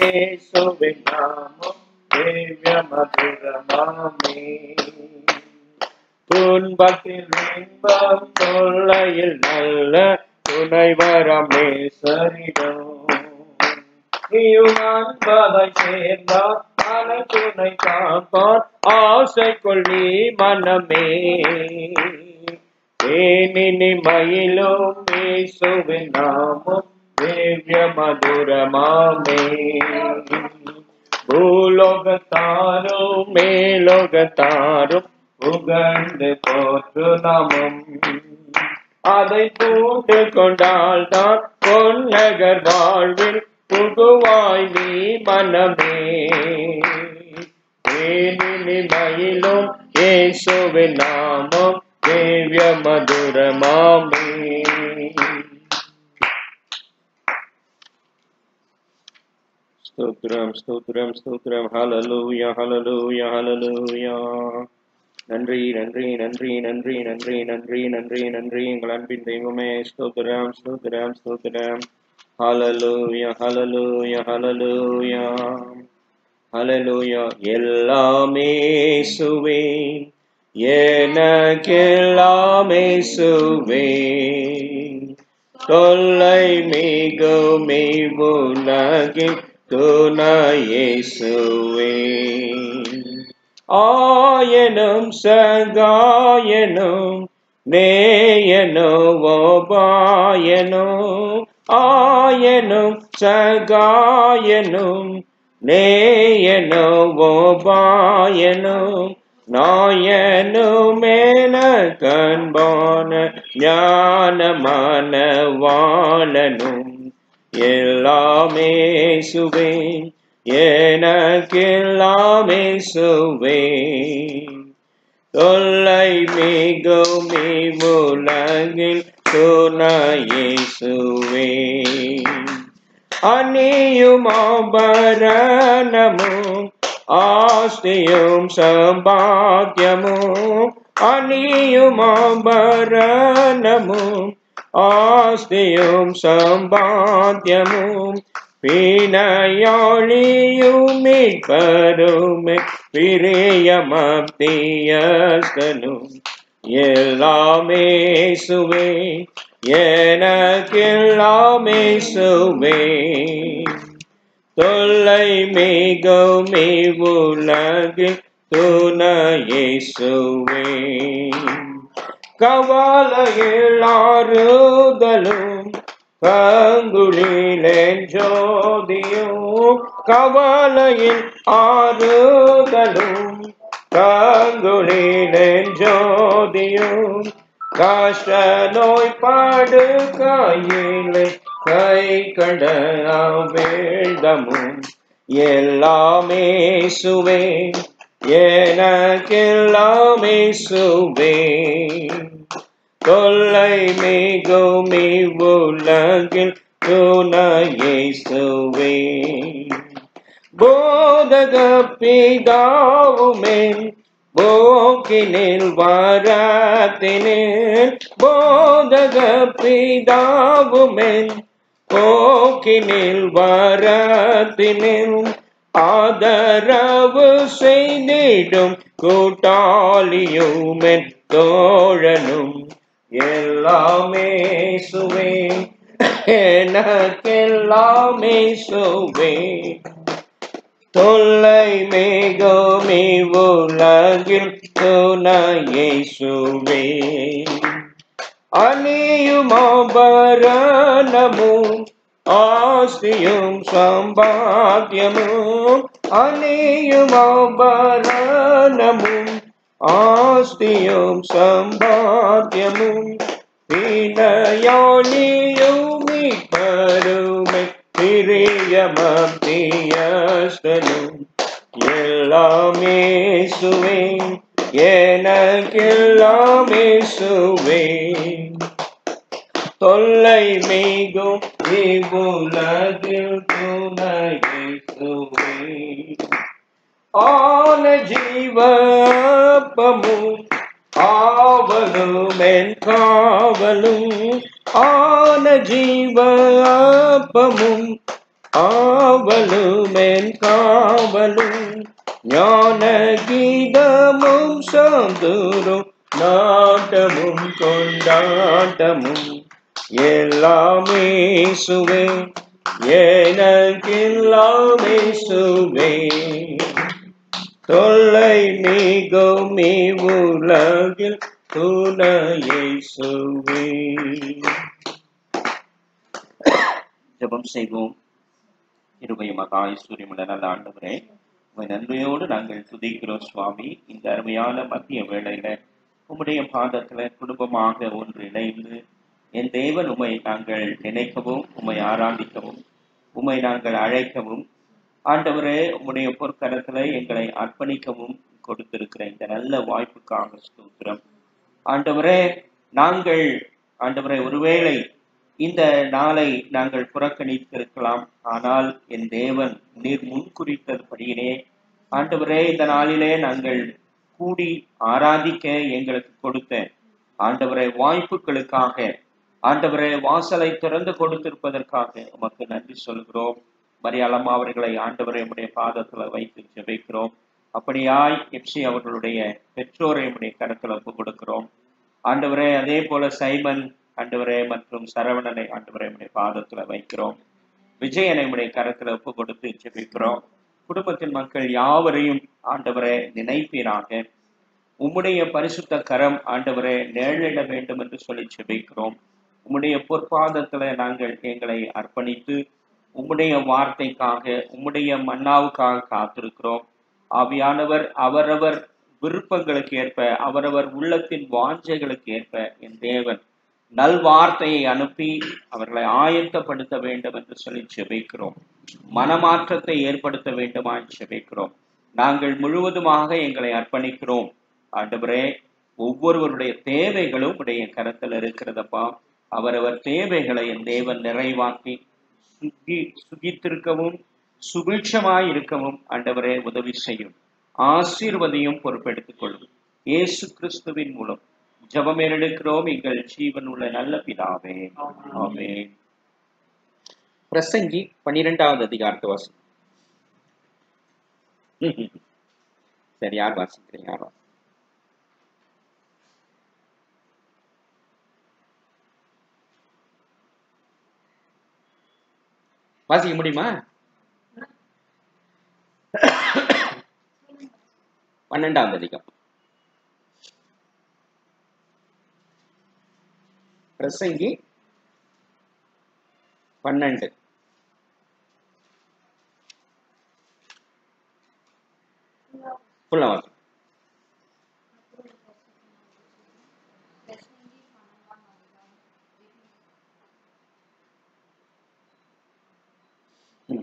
இயேசுவின் நாமம் திவ்ய மதுரமாமே துன்பத்தில் இன்பம் தொல்லையில் நல்ல துணைவரமே சரிடம் நீயும் அன்பதை சேர்ந்தார் பல துணை காப்பார் ஆசை கொள்ளி மனமே தேனினி மயிலும் இயேசுவின் நாமம் திவ்ய மதுரமாமே பூலோகத்தாரும் மேலோகத்தாரும் புகழ்ந்து போற்று நாமம் அதை பூண்டு கொண்டால் தான் பொன்னகர் வாழ்வில் புகுவாய் நீ மனமே தேனினி மயிலும் இயேசுவின் நாமம் திவ்ய மதுரமாமே ஸ்தோத்திரம் ஸ்தோத்திரம் ஸ்தோத்திரம் ஹalleluya ஹalleluya ஹalleluya நன்றி நன்றி நன்றி நன்றி நன்றி நன்றி நன்றி நன்றி உங்கள் அன்பின் தெய்வமே ஸ்தோத்திரம் ஸ்தோத்திரம் ஸ்தோத்திரம் ஹalleluya ஹalleluya ஹalleluya ஹalleluya எல்லாமே சுவே எனக்கெல்லாமே சுவே தொல்லை மிகுமே உலகில் துணையேசுவே ஆயனும் சகாயனும் நேயனோ ஓபாயனோ ஆயனும் சகாயனும் நேயனோ ஓபாயனும் நாயனுமேன கண்பான ஞானமான வாழனும் எல்லாமே சுவே எனக்கெல்லாமே சுவே தொல்லை மிகும் உலகில் துணையே சுவே அணியும் ஆபரணமும் ஆஸ்தியும் சம்பாத்தியமும் அணியும் ஆபரணமும் ஆஸ்தியும் சம்பாத்தியமும் பிணையாளியும் மீட்பருமே பிரியமத்தியஸ்தனும் எல்லாமே சுவே எனக்கெல்லாமே சுவே தொல்லை மிகவும் உலகில் துணையேசுவே கவலையில் ஆறுதலும் கங்குளிலேன் ஜோதியும் கவலையில் ஆறுதலும் கங்குளிலேன் ஜோதியும் கஷ்ட நோய் பாடு கையிலே கை கண்ட வேண்டமும் எல்லாமே சுவே எனக்கெல்லாமே சுவே தொல்லை மிகும் உலகில் துணையை சுவே போதக பிதாவுமே போக்கினில் வரத்தினில் போதக பிதாவுமே போக்கினில் வரத்தினில் ஆதரவு செய்திடும் கூட்டாளியுமென் தோழனும் எல்லாமே சுவே எனக்கெல்லாமே சுவே தொல்லை மேகமே உலகில் துணையை சுவே அணியும் ஆபரணமும் ஆஸ்தியும் சம்பாத்தியமும் அணியும் ஆபரணமும் ஆஸ்தியும் சம்பாத்தியமும் வினயாளியும் மீட்பருமை பிரியமத்தியஸ்தனும் எல்லாமே சுவே எனக்கெல்லாமே சுவே தொல்லை மிகும் இவ்வுலகில் துணையை சுவே ஆன ஜீவப்பமும் ஆவலும் என் காவலும் ஆன ஜீவப்பமும் ஆவலும் என் காவலும் ஞான கீதமும் சாந்தூரும் நாட்டமும் கொண்டாட்டமும் எல்லாமே சுவே எனக்கெல்லாமே சுவே தொல்லை மிகும் உலகில் துணையை சுவே ஜெபம் செய்வோம் இருபை மகா ஐஸ்வர்யமுள்ள நல்ல ஆண்டவரே உமை நன்மையோடு நாங்கள் துதிக்கிறோம் சுவாமி இந்த அருமையான மத்திய வேளையில உம்முடைய பாதத்துல குடும்பமாக ஒன்று இணைந்து என் தேவன் உமை நாங்கள் நினைக்கவும் உம்மை ஆராதிக்கவும் உம்மை நாங்கள் அழைக்கவும் ஆண்டவரே உம்முடைய பொற்கரத்துல எங்களை அர்ப்பணிக்கவும் கொடுத்திருக்கிற இந்த நல்ல வாய்ப்புக்காக ஸ்தோத்திரம் ஆண்டவரே நாங்கள் ஆண்டவரே ஒருவேளை இந்த நாளை நாங்கள் புறக்கணித்திருக்கலாம் ஆனால் என் தேவன் நீர் முன்குறித்தபடியினே ஆண்டவரே இந்த நாளிலே நாங்கள் கூடி ஆராதிக்க எங்களுக்கு கொடுத்த ஆண்டவரை வாய்ப்புகளுக்காக ஆண்டவரை வாசலை திறந்து கொடுத்திருப்பதற்காக உமக்கு நன்றி சொல்கிறோம் மரியாளம்மா அவர்களை ஆண்டவரை உடைய பாதத்துல வைத்து ஜெபிக்கிறோம் அப்படியாய் எப்சி அவர்களுடைய பெற்றோரை உடைய கருத்துல ஒப்பு கொடுக்கிறோம் ஆண்டவரே அதே போல சைமன் ஆண்டவரே மற்றும் சரவணனை ஆண்டவரை உடைய பாதத்துல வைக்கிறோம் விஜயனை உடைய கரத்துல ஒப்பு கொடுத்து ஜெபிக்கிறோம் குடும்பத்தின் மக்கள் யாவரையும் ஆண்டவரை நினைப்பீராக உம்முடைய பரிசுத்த கரம் ஆண்டவரை நேரிட வேண்டும் என்று சொல்லி ஜெபிக்கிறோம் உம்முடைய பொற்பாதத்துல நாங்கள் எங்களை அர்ப்பணித்து உம்முடைய வார்த்தைக்காக உம்முடைய மன்னாவுக்காக காத்திருக்கிறோம் ஆவியானவர் அவரவர் விருப்பங்களுக்கு ஏற்ப அவரவர் உள்ளத்தின் வாஞ்சைகளுக்கு ஏற்ப என் தேவன் நல்வார்த்தையை அனுப்பி அவர்களை ஆயத்தப்படுத்த வேண்டும் என்று சொல்லி ஜெபிக்கிறோம் மனமாற்றத்தை ஏற்படுத்த வேண்டுமா ஜெபிக்கிறோம் நாங்கள் முழுவதுமாக எங்களை அர்ப்பணிக்கிறோம் ஆண்டவரே ஒவ்வொருவருடைய தேவைகளும் உடைய கரத்தில் இருக்கிறதப்பா அவரவர் தேவைகளை என் தேவன் நிறைவாக்கி சுகி சுகித்திருக்கவும் சுபிட்சமாய் இருக்கவும் ஆண்டவரே உதவி செய்யும் ஆசீர்வதியும் பொறுப்பெடுத்துக் கொள்ளும் இயேசு கிறிஸ்துவின் மூலம் ஜெபம் எடுக்கிறோம் எங்கள் ஜீவன் உள்ள நல்ல பிதாவே ஆமே பிரசங்கி பன்னிரெண்டாவது அதிகாரத்தை வாசி சரி யார் வாசிக்கிறீங்க யார் வாசி வாசிக்க முடியுமா பன்னெண்டாம் அதிகம் பிரசங்கி பன்னெண்டு ஃபுல்லா வாசி ம்.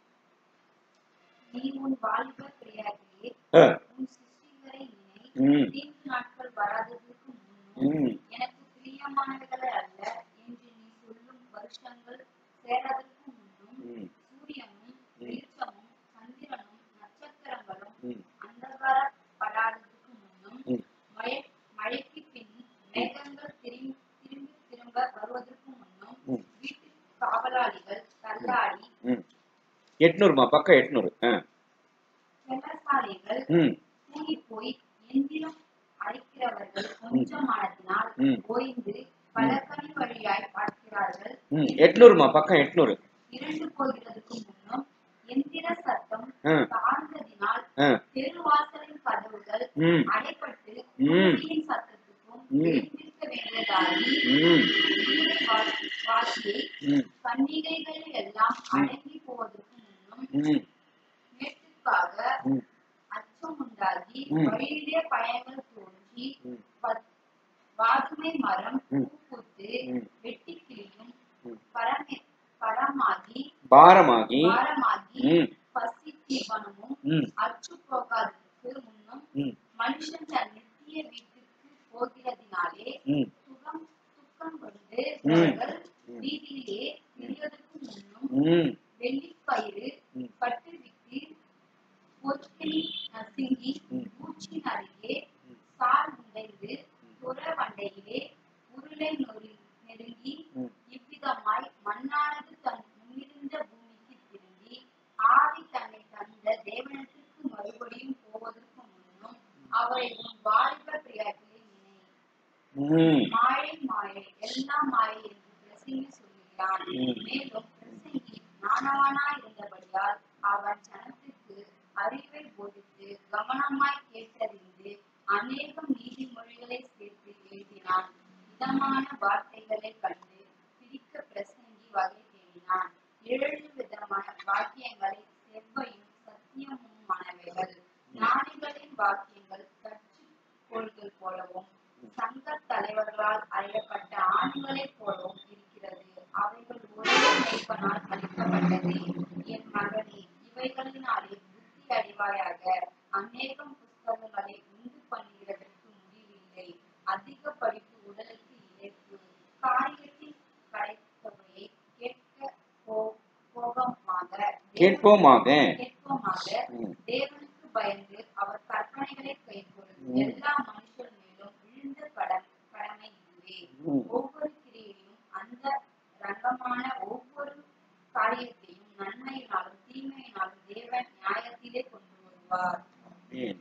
நீ உன் வாலிப பிரியாதிலே ஆ. உன் சிருஷ்டிகரை நினை ம். தீங்கு நாட்கள் வராததற்கு முன்னும் ம். எனக்கு பிரியமானவைகளை அல்ல என்று நீ சொல்லும் வருஷங்கள் சேராதற்கு முன்னும் ம். சூரியனும் வெளிச்சமும் சந்திரனும் நட்சத்திரங்களும் ம். அந்தகாரப்படாததற்கு முன்னும் ம். மழை மழைக்கு பின் மேகங்கள் திரும்பி திரும்பி திரும்ப வருவதற்கு முன்னும் ம். வீட்டு காவலாளிகள் தள்ளாடி ம். எட்நூறுமா பக்கம் எட்நூறு ஆ செல்லசாலைகள் ம் கூடி போய் எந்திரம் அழைக்கிறவர்கள் கொஞ்சமானதினால் ம். ஓய்ந்து பலகனி வழியாய் பார்க்கிறார்கள் ம் எட்நூறுமா பக்கம் எட்நூறு இரண்டு போகிறதுக்கு முன்னும் எந்திர சத்தம் ஆ. தாழ்ந்ததினால் ஆ தெருவாசலின் கதவுகள் ம் அடைப்பட்டு ம். குருவியின் சத்தத்துக்கும் ம். எழுந்திருக்க வேண்டியதாகி ம் வீடு வா- வாசியை ம் பண்டிகைகள் எல்லாம் அடங்கி போவதற்கு முன்னும் ம் மேட்டுக்காக ம் அச்சம் உண்டாகி ம். வழியிலே பயங்கள் தோன்றி ம். ப- வாதுமை மரம் ம். பூ பூத்து ம். வெட்டி கிளியும் ம். பரமே பரமாகி பாரமாகி பாரமாகி ம் பசி தீவனமும் ம் அற்று போகாததற்கு முன்னும் ம் மனுஷன் தன் நித்திய வீட்டுக்கு போகிறதினாலே ம் சுகம் துக்கம் கொண்டு ம். அவர்கள் ம். வீதியிலே திரிவதற்கு முன்னும் ம் வெள்ளிப்பயிறு ம். பட்டு விட்டு பொற்கிளி நசுங்கி ம். பூச்சின் அருகே ம். சால் உடைந்து துற வண்டையிலே உருளை நொறி நெருங்கி ம். இவ்விதமாய் மண்ணானது தன் முன்னிருந்த பூமிக்கு ம் மாயை மாயை எல்லாம் மாயை என்று பிரசங்கி சொல்கிறான் ம். மேலும் பிரசங்கி ஞானவானாய் இருந்தபடியால் அவன் ஜனத்துக்கு அறிவை போதித்து கவனமாய் கேட்டறிந்து அநேகம் நீதிமொழிகளை சேர்த்து எழுதினான் இதமான வார்த்தைகளை கண்டு பிரிக்க பிரசங்கி வகை தேடினான் ஏழு விதமான வாக்கியங்களை செவ்வையும் சத்தியமுமானவைகள் ஞானிகளின் வாக்கியங்கள் கட்சி கோள்கள் போலவும் சங்க தலைவர்களால் அறியப்பட்ட ஆண்களைப் போலவும் இருக்கிறது அவைகள் ஒரே மெய்ப்பனால் அளிக்கப்பட்டது என் மகனே இவைகளினாலே புத்தி அறிவாயாக அநேகம் புஸ்தகங்களை உண்டு பண்ணுகிறதற்கு முடிவில்லை அதிக படிப்பு உடலுக்கு இழைப்பு காரியத்தில் கிடைத்தவையை கேட்க போ- போகமாக கேட்போமாக கேட்போமாக ம். தேவனுக்கு பயந்து அவர் கற்பனைகளை கைக்கொள்ளும் ம். எல்லா மனுஷர் மேலும் விழுந்த கடன் கடமை இதுவே ம். ஒவ்வொரு கிரியையும் அந்த ரங்கமான ஒவ்வொரு காரியத்தையும் நன்மையினாலும் தீமையினாலும் தேவன் நியாயத்திலே கொண்டு வருவார் ஆமென்.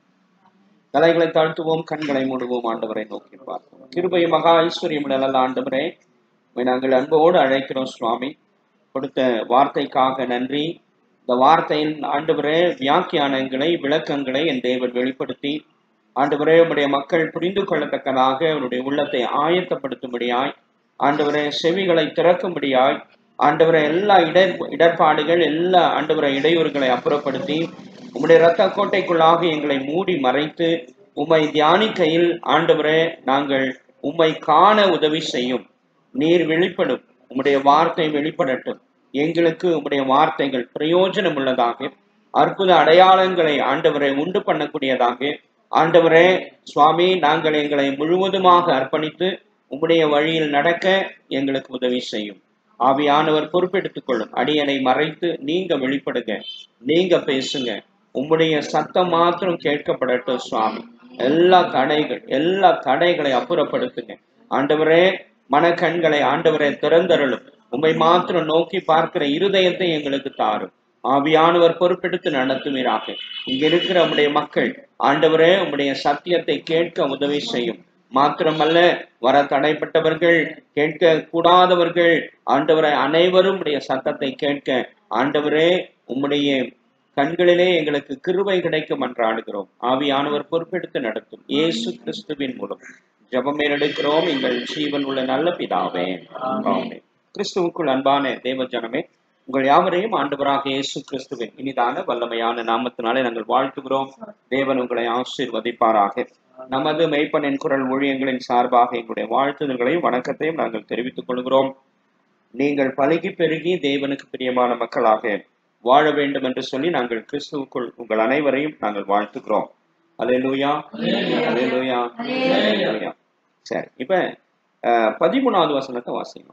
தலைகளை தாழ்த்துவோம் கண்களை மூடுவோம் ஆண்டவரை நோக்கி பார்ப்போம் கிருபை மகா ஐஸ்வர்யம் நல்ல ஆண்டவரே உம்மை நாங்கள் அன்போடு அழைக்கிறோம் சுவாமி கொடுத்த வார்த்தைக்காக நன்றி இந்த வார்த்தையின் ஆண்டவரே வியாக்கியானங்களை விளக்கங்களை என் தேவன் வெளிப்படுத்தி ஆண்டவரே உம்முடைய மக்கள் புரிந்து கொள்ளத்தக்கதாக அவருடைய உள்ளத்தை ஆயத்தப்படுத்தும்படியாய் ஆண்டவரே செவிகளை திறக்கும்படியாய் ஆண்டவரை எல்லா இடர் இடர்பாடுகள் எல்லா ஆண்டவரை இடையூறுகளை அப்புறப்படுத்தி உம்முடைய இரத்த கோட்டைக்குள்ளாக எங்களை மூடி மறைத்து உம்மை தியானிக்கையில் ஆண்டவரே நாங்கள் உம்மை காண உதவி செய்யும் நீர் வெளிப்படும் உம்முடைய வார்த்தை வெளிப்படட்டும் எங்களுக்கு உம்முடைய வார்த்தைகள் பிரயோஜனம் உள்ளதாக அற்புத அடையாளங்களை ஆண்டவரை உண்டு பண்ணக்கூடியதாக ஆண்டவரே சுவாமி நாங்கள் எங்களை முழுவதுமாக அர்ப்பணித்து உம்முடைய வழியில் நடக்க எங்களுக்கு உதவி செய்யும் ஆவியானவர் பொறுப்பெடுத்துக் கொள்ளும் அடியனை மறைத்து நீங்க வெளிப்படுங்க நீங்க பேசுங்க உம்முடைய சத்தம் மாத்திரம் கேட்கப்படட்டும் சுவாமி எல்லா தடைகள் எல்லா தடைகளை அப்புறப்படுத்துங்க ஆண்டவரே மனக்கண்களை ஆண்டவரை திறந்தருளும் உம்மை மாத்திரம் நோக்கி பார்க்கிற இருதயத்தை எங்களுக்கு தாரும் ஆவியானவர் பொறுப்பெடுத்து நடத்துவீராக இங்க இருக்கிற உம்முடைய மக்கள் ஆண்டவரே உம்முடைய சத்தியத்தை கேட்க உதவி செய்யும் மாத்திரமல்ல வர தடைப்பட்டவர்கள் கேட்க கூடாதவர்கள் ஆண்டவரை அனைவரும் உடைய சத்தத்தை கேட்க ஆண்டவரே உம்முடைய கண்களிலே எங்களுக்கு கிருபை கிடைக்கும் என்றாடுகிறோம் ஆவியானவர் பொறுப்பெடுத்து நடத்தும் இயேசு கிறிஸ்துவின் மூலம் ஜெபமே எடுக்கிறோம் எங்கள் ஜீவன் உள்ள நல்ல பிதாவே ஆமென். கிறிஸ்துவுக்குள் அன்பான தேவ ஜனமே உங்கள் யாவரையும் ஆண்டவராக இயேசு கிறிஸ்துவின் இனிதான வல்லமையான நாமத்தினாலே நாங்கள் வாழ்த்துகிறோம் தேவன் உங்களை ஆசீர்வதிப்பாராக நமது மெய்ப்பனின் குரல் ஊழியங்களின் சார்பாக எங்களுடைய வாழ்த்துதல்களையும் வணக்கத்தையும் நாங்கள் தெரிவித்துக் கொள்கிறோம் நீங்கள் பழகி பெருகி தேவனுக்கு பிரியமான மக்களாக வாழ வேண்டும் என்று சொல்லி நாங்கள் கிறிஸ்துவுக்குள் உங்கள் அனைவரையும் நாங்கள் வாழ்த்துகிறோம் அல்லேலூயா அல்லேலூயா அல்லேலூயா சரி இப்ப அஹ், பதிமூணாவது வசனத்தை வாசிக்கணும்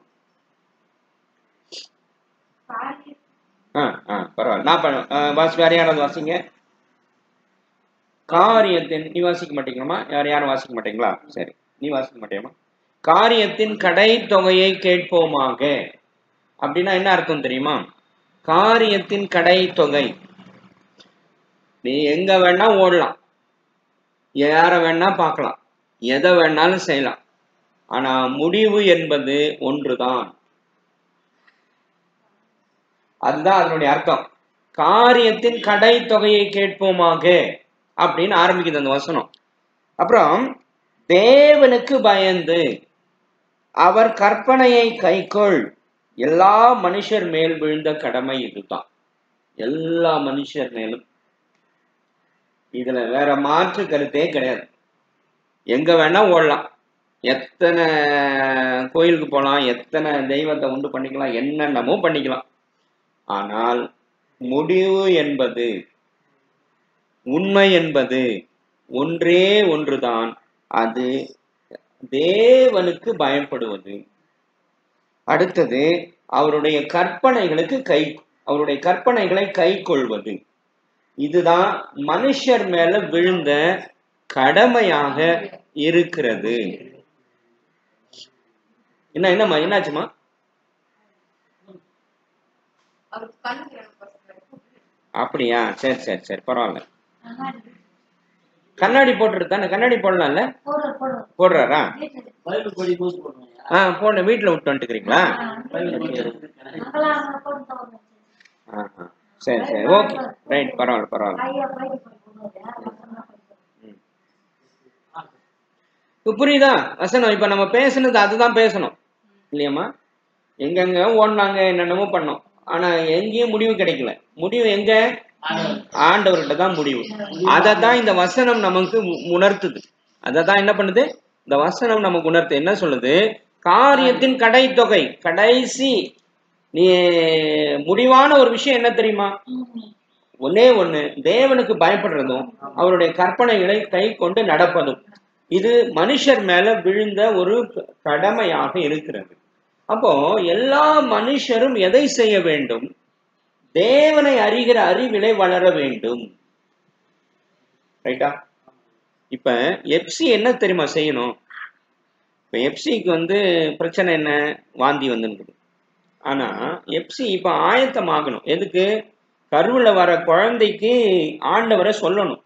காரிய ஆ ஆ பரவாயில்ல நான் பண்ண அஹ், வாசி வேற யாராவது வாசிங்க காரியத்தின் நீ வாசிக்க மாட்டீங்களாமா யார் யாரும் வாசிக்க மாட்டீங்களா சரி நீ வாசிக்க மாட்டியாமா காரியத்தின் கடை தொகையை கேட்போமாக அப்படின்னா என்ன அர்த்தம் தெரியுமா காரியத்தின் கடை தொகை நீ எங்க வேணா ஓடலாம் யார வேணா பார்க்கலாம் எதை வேணாலும் செய்யலாம் ஆனா முடிவு என்பது ஒன்றுதான் அதுதான் அதனுடைய அர்த்தம் காரியத்தின் கடை தொகையை கேட்போமாக அப்படின்னு ஆரம்பிக்குது அந்த வசனம் அப்புறம் தேவனுக்கு பயந்து அவர் கற்பனையை கைக்கொள் எல்லா மனுஷர் மேல் விழுந்த கடமை இதுதான் எல்லா மனுஷர் மேலும் இதுல வேற மாற்று கருத்தே கிடையாது எங்க வேணா ஓடலாம் எத்தனை கோயிலுக்கு போகலாம் எத்தனை தெய்வத்தை உண்டு பண்ணிக்கலாம் என்னென்னமோ பண்ணிக்கலாம் ஆனால் முடிவு என்பது உண்மை என்பது ஒன்றே ஒன்றுதான் அது தேவனுக்கு பயப்படுவது அடுத்தது அவருடைய கற்பனைகளுக்கு கை அவருடைய கற்பனைகளை கை கொள்வது இதுதான் மனுஷர் மேல விழுந்த கடமையாக இருக்கிறது என்ன என்னம்மா என்னாச்சுமா அவருக்கு கண்ணு திறக்கப்படுகிறது. அப்படியா சரி சரி சரி பரவாயில்ல கண்ணாடி கண்ணாடி போட்டுட்டு தானே கண்ணாடி போடலாம்ல போடுற போடுற போடுறாரா பைபிள் படிக்கும்போது போடுவேன் ஆ போன வீட்டில் விட்டு வந்துட்டுக்கிறீங்களா பைபிள் படிச்சிருக்கேன் நாங்களாம் அங்க போட்டு வந்தோம். ஆஹா சரி சரி ஓகே ரைட் பரவாயில்ல பரவாயில்ல ஐயா பைபிள் படிக்கும்போது வசனம் படிப்போம். ம். இப்ப புரியுதா வசனம் இப்ப நம்ம பேசுனது அதுதான் பேசணும் இல்லையாம்மா எங்கெங்க ஓடினாங்க என்னென்னமோ பண்ணோம் ஆனா எங்கேயும் முடிவு கிடைக்கல முடிவு எங்க ஆண்டவர்கிட்ட தான் முடிவு அதை தான் இந்த வசனம் நமக்கு உ- உணர்த்துது அதை தான் என்ன பண்ணுது இந்த வசனம் நமக்கு உணர்த்து என்ன சொல்லுது காரியத்தின் கடைத்தொகை கடைசி நீ முடிவான ஒரு விஷயம் என்ன தெரியுமா ஒன்னே ஒண்ணு தேவனுக்கு பயப்படுறதும் அவருடைய கற்பனைகளை கை கொண்டு நடப்பதும் இது மனுஷர் மேல விழுந்த ஒரு க- கடமையாக இருக்கிறது அப்போ எல்லா மனுஷரும் எதை செய்ய வேண்டும் தேவனை அறிகிற அறிவிலை வளர வேண்டும் ரைட்டா இப்ப எப்சி என்ன தெரியுமா செய்யணும் இப்ப எப்சிக்கு வந்து பிரச்சனை என்ன வாந்தி வந்துருக்குது ஆனா எப்சி இப்ப ஆயத்தமாகணும் எதுக்கு கருவுல வர குழந்தைக்கு ஆண்டவரை சொல்லணும்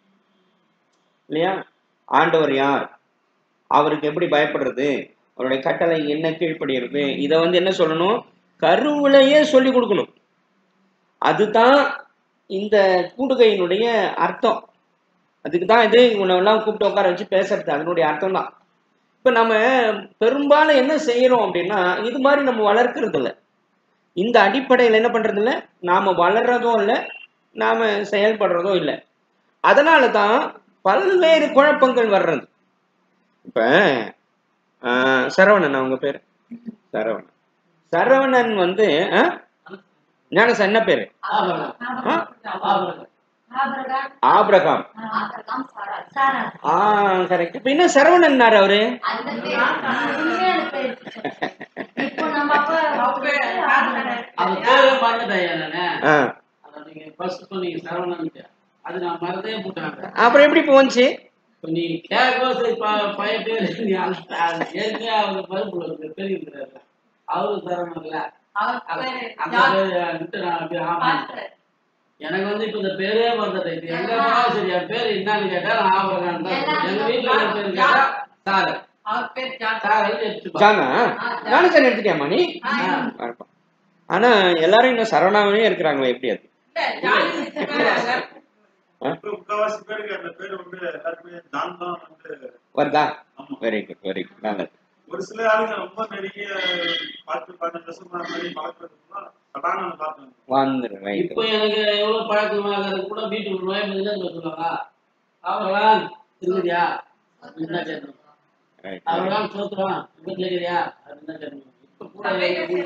இல்லையா ஆண்டவர் யார் அவருக்கு எப்படி பயப்படுறது அவருடைய கட்டளை என்ன கீழ்ப்படுகிறது இதை வந்து என்ன சொல்லணும் கருவிலேயே சொல்லி கொடுக்கணும் அதுதான் இந்த கூடுகையினுடைய அர்த்தம் அதுக்கு தான் இது இவனெல்லாம் கூப்பிட்டு உட்கார வச்சு பேசுறது அதனுடைய அர்த்தம் தான் இப்போ நம்ம பெரும்பாலும் என்ன செய்யறோம் அப்படின்னா இது மாதிரி நம்ம வளர்க்கறது இல்லை இந்த அடிப்படையில் என்ன பண்றது இல்லை நாம வளர்றதும் இல்லை நாம செயல்படுறதும் இல்லை அதனால தான் பல்வேறு குழப்பங்கள் வர்றது இப்ப ஆஹ், சரவணன் அவங்க பேரு சரவணன் சரவணன் வந்து ஆஹ், ஞானசா என்ன பேரு ஆபரணம் ஆ? ஆபரணம் Abraham, Abraham Abraham, Sarah. Sarah. ஆ கரெக்ட் இப்ப என்ன சரவணன் அவரு அந்த பேர் உண்மையான பேர். இப்போ நம்ம அப்பா அந்த பேரே மறந்துட்டேன் நானு ஆ, அதை நீங்க ஃபர்ஸ்ட் சொன்னீங்க சரவணன்ட்டு அது நான் மறந்தே போட்டேன் அப்புறம் எப்படி போச்சு இப்ப நீ கேட்கும் சரி ப- பையன் பேரு நீ அந்த- அது ஏற்கனவே அவர் மறுப்பு இருக்கு தெரியுங்கிறாரு அவரு சரவணன்ல அவர் அந்த பேரு அந்த ஜான் பேரு விட்டு நான் அப்படியே ஆமா பாஸ்டர். எனக்கு வந்து இப்ப இந்த பேரே மறந்துட்டேன் இப்ப எங்க போனாலும் சரி என் பேரு என்னன்னு கேட்டா நான் ஆபரகான் தான் சொல்லுவேன். எங்க வீட்டுல என் பேரு கேட்டா சாரு அவர் பேர் ஜான் சாரு எடுத்துப்பா ஜானா ஞானசன் எடுத்துட்டியாமா நீ வரப்பா. ஆனா எல்லாரும் இன்னும் சரவணாவே இருக்கிறாங்களே எப்படி அது இப்ப முக்காவாசி பேருக்கு அந்த பேர் வந்து எல்லாருமே ஜான் தான் வந்து வருதா ஆமா. வெரி குட் வெரி குட் நல்லது ஒரு சில ஆளுங்க ரொம்ப நெருங்கிய பத்து பதினஞ்சு வருஷமா அந்த மாதிரி பழக்கிறதுக்குன்னா சடான பார்த்து வந்துரு ரைட் இப்போ எனக்கு எவ்வளவு பழக்கமாகிறது கூட வீட்டுக்கு நோய் என்ன சொல்லுவாங்க அவர்களாம் இருக்குதியா என்ன கேட்கணும் ரைட் அவர்களாம் சோத்துறான் வீட்டுல இருக்கிறியா அப்படின்னு தான் கேட்கணும் இப்ப கூட எனக்கு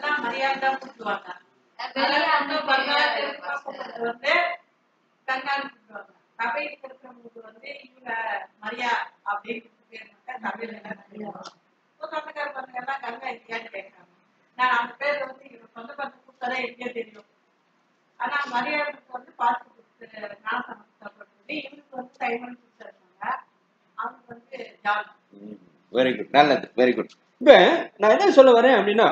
பெரிய அண்ணன் பேர் பாஸ்டர். ஆனா மரியாதைக்கு வந்து பார்த்து கொடுத்து நான் சமைச்சு இவனுக்கு வந்து சைமன் கொடுத்துருக்காங்க அவனுக்கு வந்து ஜான் வெரி குட் நல்லது வெரி குட் இப்ப நான் என்ன சொல்ல வரேன் அப்படின்னா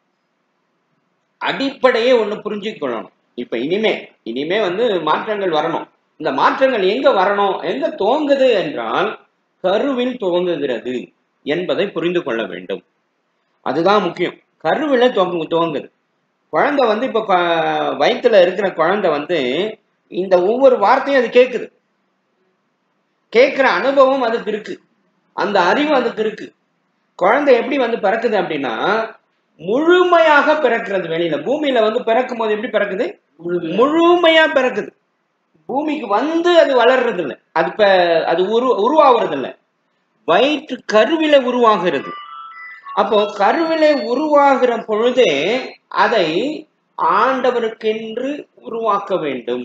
அடிப்படையே ஒண்ணு புரிஞ்சுக்கொள்ளணும் இப்ப இனிமே இனிமே வந்து மாற்றங்கள் வரணும் இந்த மாற்றங்கள் எங்க வரணும் எங்க துவங்குது என்றால் கருவில் துவங்குகிறது என்பதை புரிந்து கொள்ள வேண்டும் அதுதான் முக்கியம் கருவில துவங்கு துவங்குது குழந்தை வந்து இப்ப க- வயித்துல இருக்கிற குழந்தை வந்து இந்த ஒவ்வொரு வார்த்தையும் அது கேட்குது கேட்கிற அனுபவம் அதுக்கு இருக்கு அந்த அறிவு அதுக்கு இருக்கு குழந்தை எப்படி வந்து பிறக்குது அப்படின்னா முழுமையாக பிறக்கிறது வெளியில பூமியில வந்து பிறக்கும் போது எப்படி பிறக்குது முழுமையா. முழுமையா பிறக்குது பூமிக்கு வந்து அது வளர்றது இல்ல அது இப்ப அது உரு உருவாகிறது இல்ல வயிற்று கருவில உருவாகிறது அப்போ கருவிலே உருவாகிற பொழுதே அதை ஆண்டவருக்கென்று உருவாக்க வேண்டும்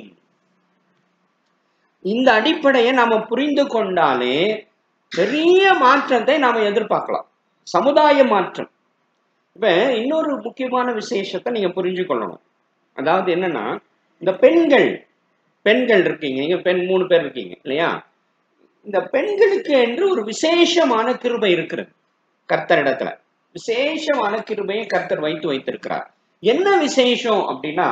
இந்த அடிப்படையை நாம புரிந்து கொண்டாலே பெரிய மாற்றத்தை நாம எதிர்பார்க்கலாம் சமுதாய மாற்றம் இப்ப இன்னொரு முக்கியமான விசேஷத்தை நீங்க புரிஞ்சு கொள்ளணும் அதாவது என்னன்னா இந்த பெண்கள் பெண்கள் இருக்கீங்க நீங்க பெண் மூணு பேர் இருக்கீங்க இல்லையா இந்த பெண்களுக்கு என்று ஒரு விசேஷமான கிருபை இருக்கிறது கர்த்தரிடத்துல விசேஷமான கிருபையை கர்த்தர் வைத்து வைத்திருக்கிறார் என்ன விசேஷம் அப்படின்னா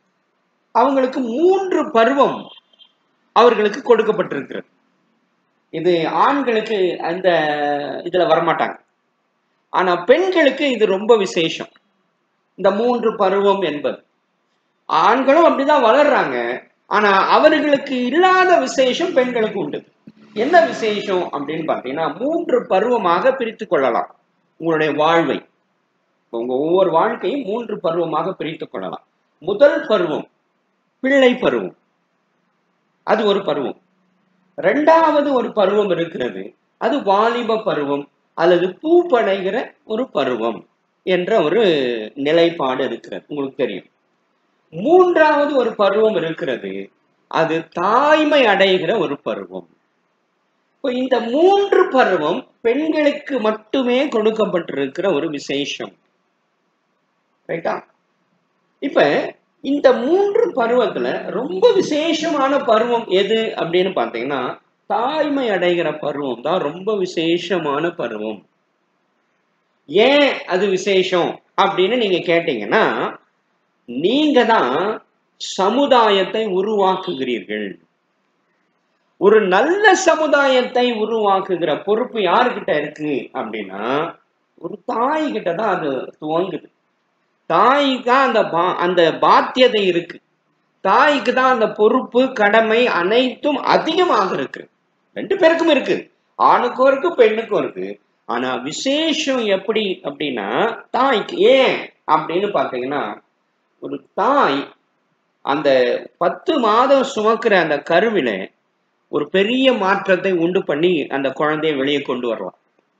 அவங்களுக்கு மூன்று பருவம் அவர்களுக்கு கொடுக்கப்பட்டிருக்கிறது இது ஆண்களுக்கு அந்த இதுல வரமாட்டாங்க ஆனா பெண்களுக்கு இது ரொம்ப விசேஷம் இந்த மூன்று பருவம் என்பது ஆண்களும் அப்படிதான் வளர்றாங்க ஆனா அவர்களுக்கு இல்லாத விசேஷம் பெண்களுக்கு உண்டு என்ன விசேஷம் அப்படின்னு பார்த்தீங்கன்னா மூன்று பருவமாக பிரித்து கொள்ளலாம் உங்களுடைய வாழ்வை உங்க ஒவ்வொரு வாழ்க்கையும் மூன்று பருவமாக பிரித்து கொள்ளலாம் முதல் பருவம் பிள்ளை பருவம் அது ஒரு பருவம் ரெண்டாவது ஒரு பருவம் இருக்கிறது அது வாலிப பருவம் அல்லது பூப்படைகிற ஒரு பருவம் என்ற ஒரு நிலைப்பாடு இருக்கிறது உங்களுக்கு தெரியும் மூன்றாவது ஒரு பருவம் இருக்கிறது அது தாய்மை அடைகிற ஒரு பருவம் இப்போ இந்த மூன்று பருவம் பெண்களுக்கு மட்டுமே கொடுக்கப்பட்டிருக்கிற ஒரு விசேஷம் ரைட்டா இப்ப இந்த மூன்று பருவத்துல ரொம்ப விசேஷமான பருவம் எது அப்படின்னு பார்த்தீங்கன்னா தாய்மை அடைகிற பருவம் தான் ரொம்ப விசேஷமான பருவம் ஏன் அது விசேஷம் அப்படின்னு நீங்க கேட்டீங்கன்னா நீங்க தான் சமுதாயத்தை உருவாக்குகிறீர்கள் ஒரு நல்ல சமுதாயத்தை உருவாக்குகிற பொறுப்பு யாருக்கிட்ட இருக்கு அப்படின்னா ஒரு தாய் கிட்ட தான் அது துவங்குது தாய்க்கு தான் அந்த பா அந்த பாத்தியதை இருக்கு தாய்க்கு தான் அந்த பொறுப்பு கடமை அனைத்தும் அதிகமாக இருக்கு ரெண்டு பேருக்கும் இருக்கு ஆணுக்கும் இருக்கு பெண்ணுக்கும் இருக்கு ஆனா விசேஷம் எப்படி அப்படின்னா தாய்க்கு ஏன் அப்படின்னு பார்த்தீங்கன்னா ஒரு தாய் அந்த பத்து மாதம் சுமக்கிற அந்த கருவில ஒரு பெரிய மாற்றத்தை உண்டு பண்ணி அந்த குழந்தைய வெளியே கொண்டு வரலாம்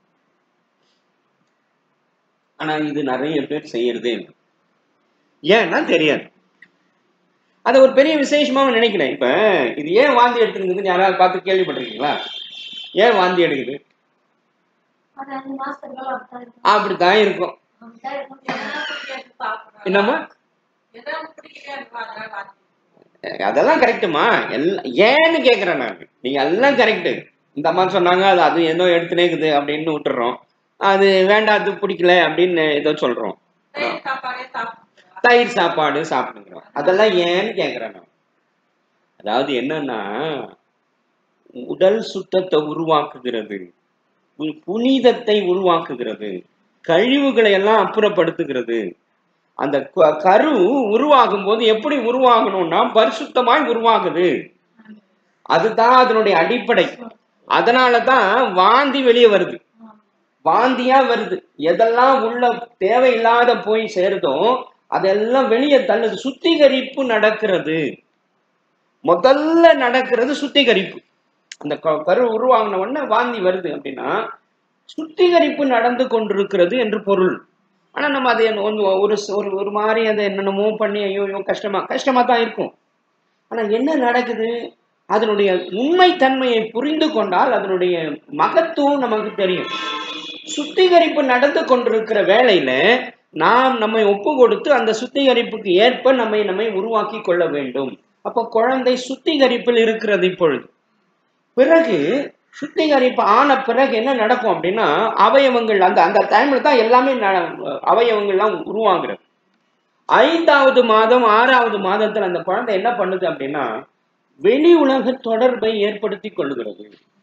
ஆனா இது நிறைய பேர் செய்யறதே இல்லை ஏன்னா தெரியாது அதை ஒரு பெரிய விசேஷமாவும் நினைக்கிறேன் இப்ப இது ஏன் வாந்தி எடுத்துருக்குதுன்னு யாராவது பார்த்து கேள்விப்பட்டிருக்கீங்களா ஏன் வாந்தி எடுக்குது அது அஞ்சு மாசத்துக்கு அப்படித்தான் இருக்கும் அப்படித்தான் இருக்கும் அப்படித்தான் இருக்கும் எதனா பிடிக்காது சாப்பிடுறாங்க. என்னம்மா எதனா பிடிக்கலையா அதனால வாந்தி. அதெல்லாம் கரெக்டுமா எல்லாம் ஏன்னு கேக்குறேன் நான் நீங்க எல்லாம் கரெக்டு இந்த அம்மா சொன்னாங்க அது அது ஏதோ எடுத்துனேக்குது அப்படின்னு விட்டுறோம் அது வேண்டாம் அது பிடிக்கல அப்படின்னு ஏதோ சொல்றோம் தயிர் சாப்பாடே சாப்பிடுறாங்க. தயிர் சாப்பாடு சாப்பிடுங்கிறோம் அதெல்லாம் ஏன்னு கேக்குறேன் நான் அதாவது என்னன்னா உடல் சுத்தத்தை உருவாக்குகிறது பு- புனிதத்தை உருவாக்குகிறது கழிவுகளை எல்லாம் அப்புறப்படுத்துகிறது அந்த க- கரு உருவாகும் போது எப்படி உருவாகணும்னா பரிசுத்தமாய் உருவாகுது அதுதான் அதனுடைய அடிப்படை அதனால தான் வாந்தி வெளியே வருது வாந்தியா வருது எதெல்லாம் உள்ள தேவையில்லாத போய் சேருதோ அதெல்லாம் வெளியே தள்ளுது சுத்திகரிப்பு நடக்கிறது முதல்ல நடக்கிறது சுத்திகரிப்பு அந்த க- கரு உருவாகின உடனே வாந்தி வருது அப்படின்னா சுத்திகரிப்பு நடந்து கொண்டிருக்கிறது என்று பொருள் ஆனா நம்ம அதை ஒன்று ஒரு ச- ஒரு ஒரு மாதிரி அதை என்னென்னமோ பண்ணி ஐயோ ஐயோ கஷ்டமா கஷ்டமா தான் இருக்கும் ஆனா என்ன நடக்குது அதனுடைய உண்மை தன்மையை புரிந்து கொண்டால் அதனுடைய மகத்துவம் நமக்கு தெரியும் சுத்திகரிப்பு நடந்து கொண்டிருக்கிற வேளையில நாம் நம்மை ஒப்பு கொடுத்து அந்த சுத்திகரிப்புக்கு ஏற்ப நம்மை நம்மை உருவாக்கி கொள்ள வேண்டும் அப்போ குழந்தை சுத்திகரிப்பில் இருக்கிறது இப்பொழுது பிறகு சுத்திகரிப்பு ஆன பிறகு என்ன நடக்கும் அப்படின்னா அவயவங்கள் அந்த அந்த டைம்ல தான் எல்லாமே ந- அவயவங்கள்லாம் உருவாகிறது ஐந்தாவது மாதம் ஆறாவது மாதத்துல அந்த குழந்தை என்ன பண்ணுது அப்படின்னா வெளி உலக தொடர்பை ஏற்படுத்தி கொள்ளுகிறது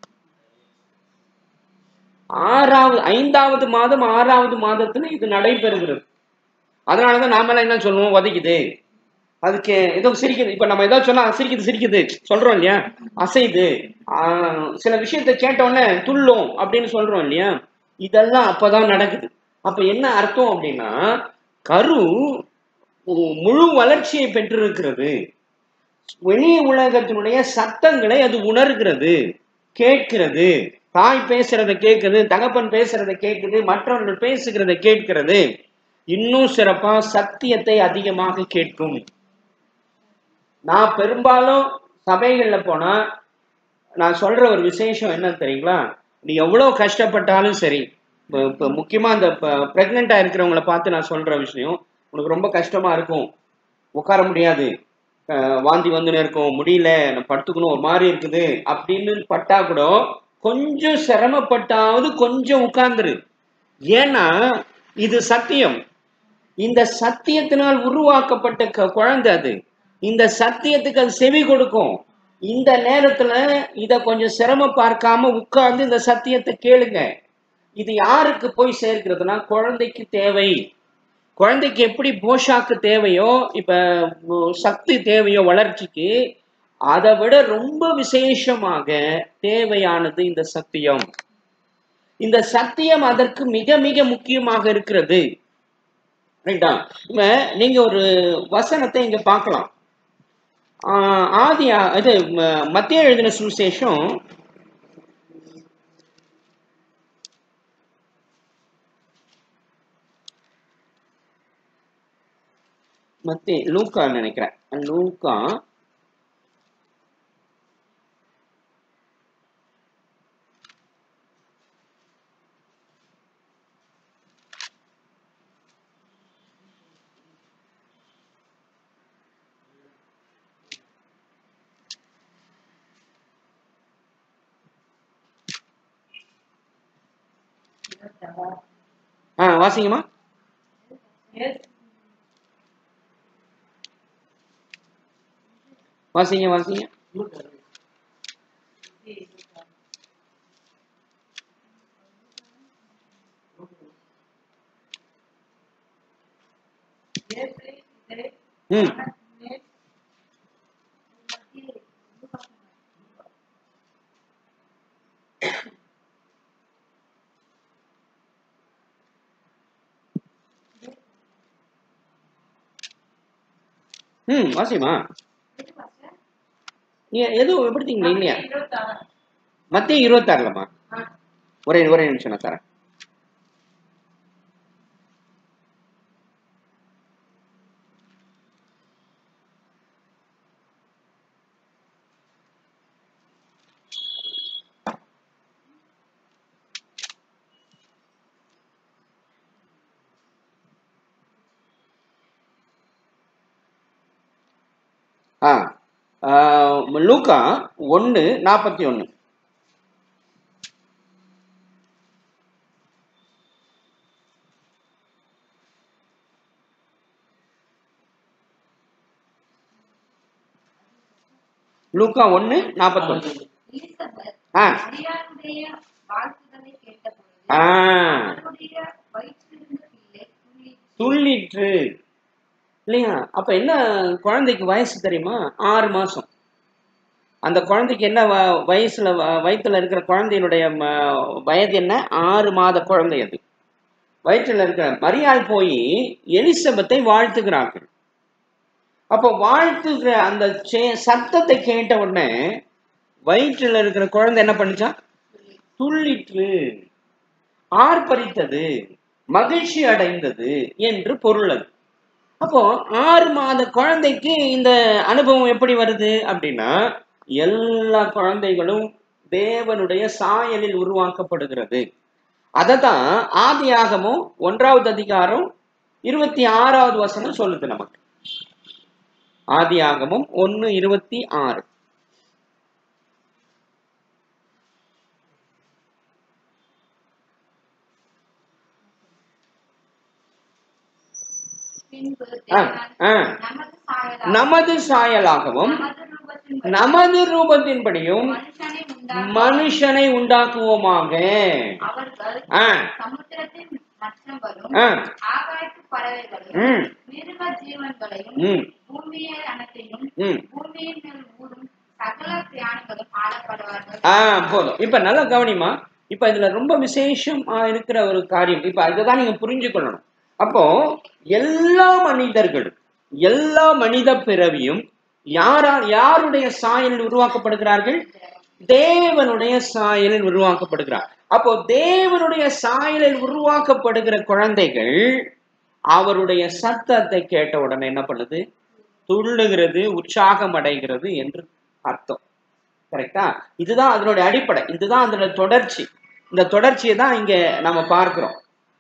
ஆறாவது ஐந்தாவது மாதம் ஆறாவது மாதத்துல இது நடைபெறுகிறது அதனாலதான் நாம எல்லாம் என்ன சொல்லுவோம் உதைக்குது அதுக்கு ஏதோ சிரிக்குது இப்ப நம்ம ஏதோ சொன்னா சிரிக்குது சிரிக்குது சொல்றோம் இல்லையா அசைது ஆஹ் சில விஷயத்தை கேட்ட உடனே துள்ளும் அப்படின்னு சொல்றோம் இல்லையா இதெல்லாம் அப்பதான் நடக்குது அப்ப என்ன அர்த்தம் அப்படின்னா கரு மு- முழு வளர்ச்சியை பெற்றிருக்கிறது வெளி உலகத்தினுடைய சத்தங்களை அது உணர்கிறது கேட்கிறது தாய் பேசுறத கேட்குது தகப்பன் பேசுறத கேட்குது மற்றவர்கள் பேசுகிறத கேட்கிறது இன்னும் சிறப்பா சத்தியத்தை அதிகமாக கேட்கும் நான் பெரும்பாலும் சபைகள்ல போனா நான் சொல்ற ஒரு விசேஷம் என்ன தெரியுங்களா நீ எவ்வளவு கஷ்டப்பட்டாலும் சரி இப்போ இப்போ முக்கியமா அந்த ப்ரெக்னெண்டா இருக்கிறவங்கள பார்த்து நான் சொல்ற விஷயம் உனக்கு ரொம்ப கஷ்டமா இருக்கும் உட்கார முடியாது அஹ் வாந்தி வந்துன்னு இருக்கும் முடியல நான் படுத்துக்கணும் ஒரு மாதிரி இருக்குது அப்படின்னு பட்டா கூட கொஞ்சம் சிரமப்பட்டாவது கொஞ்சம் உட்கார்ந்துரு ஏன்னா இது சத்தியம் இந்த சத்தியத்தினால் உருவாக்கப்பட்ட க- குழந்தை அது இந்த சத்தியத்துக்கு அது செவி கொடுக்கும் இந்த நேரத்துல இத கொஞ்சம் சிரம பார்க்காம உட்கார்ந்து இந்த சத்தியத்தை கேளுங்க இது யாருக்கு போய் சேர்க்கிறதுனா குழந்தைக்கு தேவை குழந்தைக்கு எப்படி போஷாக்கு தேவையோ இப்ப உ- சக்தி தேவையோ வளர்ச்சிக்கு அதை விட ரொம்ப விசேஷமாக தேவையானது இந்த சத்தியம் இந்த சத்தியம் அதற்கு மிக மிக முக்கியமாக இருக்கிறது ரைட்டா இப்ப நீங்க ஒரு வசனத்தை இங்க பார்க்கலாம் ஆஹ் ஆதியா இது ம- மத்திய எழுதின சுவிசேஷம் மத்திய லூக்கா நினைக்கிறேன் லூக்கா ஆ வாசிங்கம்மா வாசிங்க வாசிங்க ம் ம் வாசிமா நீங்க எதுவும் எப்படித்தீங்களா இல்லையா மத்திய இருபத்தாறுலம்மா ஒரே ஒரே நிமிஷம் நான் தரேன் ஆ ஆ, லூக்கா ஒன்று நாற்பத்தி ஒன்று லூக்கா ஒன்று நாற்பத்தொன்று எலிசபெத் ஆ மரியாளுடைய வாழ்த்துதலை கேட்டபொழுது ஆ அவருடைய வயிற்றிலிருந்த பிள்ளை துள்ளி துள்ளிற்று இல்லையா அப்ப என்ன குழந்தைக்கு வயசு தெரியுமா ஆறு மாசம் அந்த குழந்தைக்கு என்ன வ- வயசுல வ- வயித்துல இருக்கிற குழந்தையினுடைய ம- வயது என்ன ஆறு மாத குழந்தை அது வயிற்றில் இருக்கிற மரியாள் போய் எலிசபெத்தை வாழ்த்துகிறார்கள் அப்போ வாழ்த்துகிற அந்த சே- சத்தத்தை கேட்ட உடனே வயிற்றில் இருக்கிற குழந்தை என்ன பண்ணுச்சான் துள்ளிற்று ஆர்ப்பரித்தது மகிழ்ச்சி அடைந்தது என்று பொருள் அது அப்போ ஆறு மாத குழந்தைக்கு இந்த அனுபவம் எப்படி வருது அப்படின்னா எல்லா குழந்தைகளும் தேவனுடைய சாயலில் உருவாக்கப்படுகிறது அதை தான் ஆதியாகமும் ஒன்றாவது அதிகாரம் இருபத்தி ஆறாவது வசனம் சொல்லுது நமக்கு ஆதியாகமும் ஒன்னு இருபத்தி ஆறு பின்பு ஆ, தேவன் ஆ. நமது சாயலாக நமது சாயலாகவும் நமது ரூபத்தின்படி நமது ரூபத்தின்படியும் மனுஷனை உண்டாக்கி மனுஷனை உண்டாக்குவோமாக அவர்கள் ஆ, சமுத்திரத்தின் மற்றவரும் ஆ, ஆகாயத்து பறவைகளும் ம், மிருக ஜீவன்களையும் ம், பூமியை அனைத்தையும் ம். பூமியின் மேல் ஊரும் சகல பிராணிகளும் ஆளப்படுவார்கள் ஆ போதும் இப்ப நல்லா கவனிமா இப்ப இதுல ரொம்ப விசேஷம் இருக்கிற ஒரு காரியம் இப்ப இதுதான் நீங்க புரிஞ்சுக்கொள்ளணும் அப்போ எல்லா மனிதர்களும் எல்லா மனித பிறவியும் யாரால் யாருடைய சாயலில் உருவாக்கப்படுகிறார்கள் தேவனுடைய சாயலில் உருவாக்கப்படுகிறார் அப்போ தேவனுடைய சாயலில் உருவாக்கப்படுகிற குழந்தைகள் அவருடைய சத்தத்தை கேட்ட உடனே என்ன பண்ணுது துள்ளுகிறது உற்சாகம் அடைகிறது என்று அர்த்தம் கரெக்டா இதுதான் அதனுடைய அடிப்படை இதுதான் அதனுடைய தொடர்ச்சி இந்த தொடர்ச்சியை தான் இங்க நம்ம பார்க்கிறோம்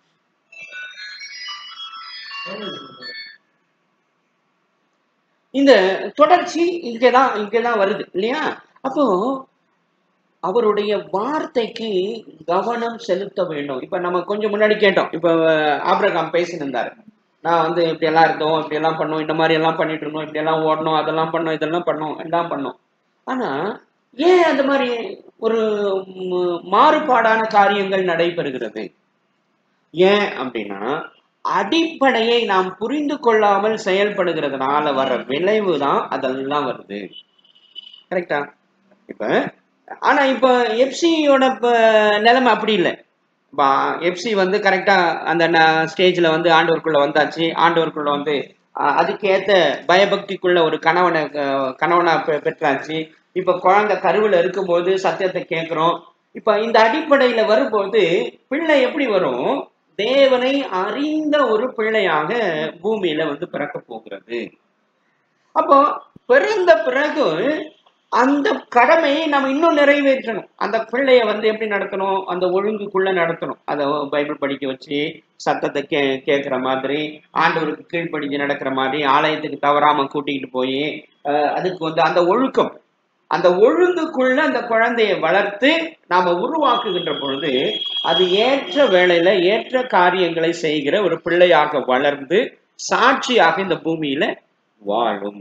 இந்த தொடர்ச்சி இங்கதான் இங்கதான் வருது இல்லையா அப்போ அவருடைய வார்த்தைக்கு கவனம் செலுத்த வேண்டும் இப்ப நம்ம கொஞ்சம் முன்னாடி கேட்டோம் இப்ப ஆபிரகாம் பேசினிருந்தாரு நான் வந்து இப்படி எல்லாம் இருந்தோம் இப்படி எல்லாம் பண்ணோம் இந்த மாதிரி எல்லாம் பண்ணிட்டு இருந்தோம் இப்படி எல்லாம் ஓடணும் அதெல்லாம் பண்ணோம் இதெல்லாம் பண்ணோம் எல்லாம் பண்ணோம் ஆனா ஏன் அந்த மாதிரி ஒரு ம், மாறுபாடான காரியங்கள் நடைபெறுகிறது ஏன் அப்படின்னா அடிப்படையை நாம் புரிந்து கொள்ளாமல் செயல்படுகிறதுனால வர்ற விளைவு தான் அதெல்லாம் வருது கரெக்டா இப்ப ஆனா இப்ப எஃப்சியோட நிலைமை அப்படி இல்லை இப்போ எஃப்சி வந்து கரெக்டா அந்த ஸ்டேஜ்ல வந்து ஆண்டவருக்குள்ள வந்தாச்சு ஆண்டவருக்குள்ள வந்து அஹ், அதுக்கேத்த பயபக்திக்குள்ள ஒரு கணவனை அஹ், கணவனா பெ- பெற்றாச்சு இப்ப குழந்தை கருவுல இருக்கும்போது சத்தியத்தை கேட்கிறோம் இப்ப இந்த அடிப்படையில வரும்போது பிள்ளை எப்படி வரும் தேவனை அறிந்த ஒரு பிள்ளையாக பூமியில வந்து பிறக்க போகிறது அப்போ பிறந்த பிறகு அந்த கடமையை நம்ம இன்னும் நிறைவேற்றணும் அந்த பிள்ளைய வந்து எப்படி நடத்தணும் அந்த ஒழுங்குக்குள்ள நடத்தணும் அதை பைபிள் படிக்க வச்சு சத்தத்தை கே கேட்குற மாதிரி ஆண்டவருக்கு கீழ்ப்படிஞ்சு நடக்கிற மாதிரி ஆலயத்துக்கு தவறாம கூட்டிகிட்டு போய் அஹ், அதுக்கு வந்து அந்த ஒழுக்கம் அந்த ஒழுங்குக்குள்ள அந்த குழந்தையை வளர்த்து நாம உருவாக்குகின்ற பொழுது அது ஏற்ற வேளையில ஏற்ற காரியங்களை செய்கிற ஒரு பிள்ளையாக வளர்ந்து சாட்சியாக இந்த பூமியில வாழும்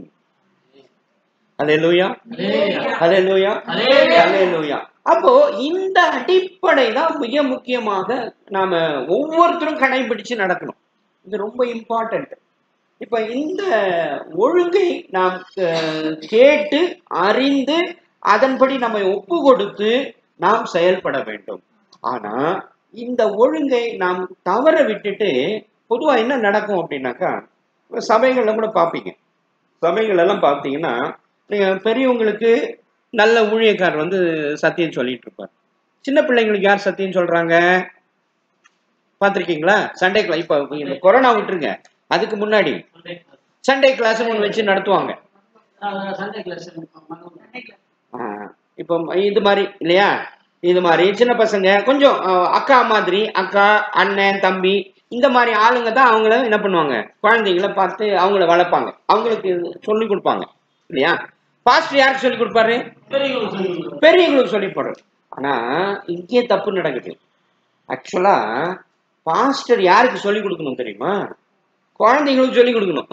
அல்லேலூயா அல்லேலூயா அல்லேலூயா அப்போ இந்த அடிப்படை தான் மிக முக்கியமாக நாம ஒவ்வொருத்தரும் கடைபிடிச்சு நடக்கணும் இது ரொம்ப இம்பார்ட்டன்ட் இப்ப இந்த ஒழுங்கை நாம் அஹ், கேட்டு அறிந்து அதன்படி நம்ம ஒப்பு கொடுத்து நாம் செயல்பட வேண்டும் ஆனா இந்த ஒழுங்கை நாம் தவற விட்டுட்டு பொதுவா என்ன நடக்கும் அப்படின்னாக்கா இப்ப சபைகள்ல கூட பார்ப்பீங்க சபைகள் எல்லாம் பார்த்தீங்கன்னா நீங்க பெரியவங்களுக்கு நல்ல ஊழியக்காரர் வந்து சத்தியம் சொல்லிட்டு இருப்பார் சின்ன பிள்ளைங்களுக்கு யார் சத்தியம் சொல்றாங்க பார்த்திருக்கீங்களா சண்டே கிளாஸ் இப்போ இந்த கொரோனா விட்டுருங்க அதுக்கு முன்னாடி சண்டே கிளாஸ் ஒன்று வச்சு நடத்துவாங்க சண்டே கிளாஸ் ஆ, இப்போ இது மாதிரி இல்லையா இது மாதிரி சின்ன பசங்க கொஞ்சம் ஆ, அக்கா மாதிரி அக்கா அண்ணன் தம்பி இந்த மாதிரி ஆளுங்க தான் அவங்கள என்ன பண்ணுவாங்க குழந்தைங்கள பார்த்து அவங்கள வளர்ப்பாங்க அவங்களுக்கு சொல்லி கொடுப்பாங்க இல்லையா பாஸ்டர் யாருக்கு சொல்லி கொடுப்பாரு பெரியவங்களுக்கு சொல்லி கொடுக்கணும். பெரியவங்களுக்கு சொல்லி போடுறது ஆனா இங்கே தப்பு நடக்குது ஆக்சுவலா பாஸ்டர் யாருக்கு சொல்லி கொடுக்கணும் தெரியுமா குழந்தைங்களுக்கு சொல்லி கொடுக்கணும்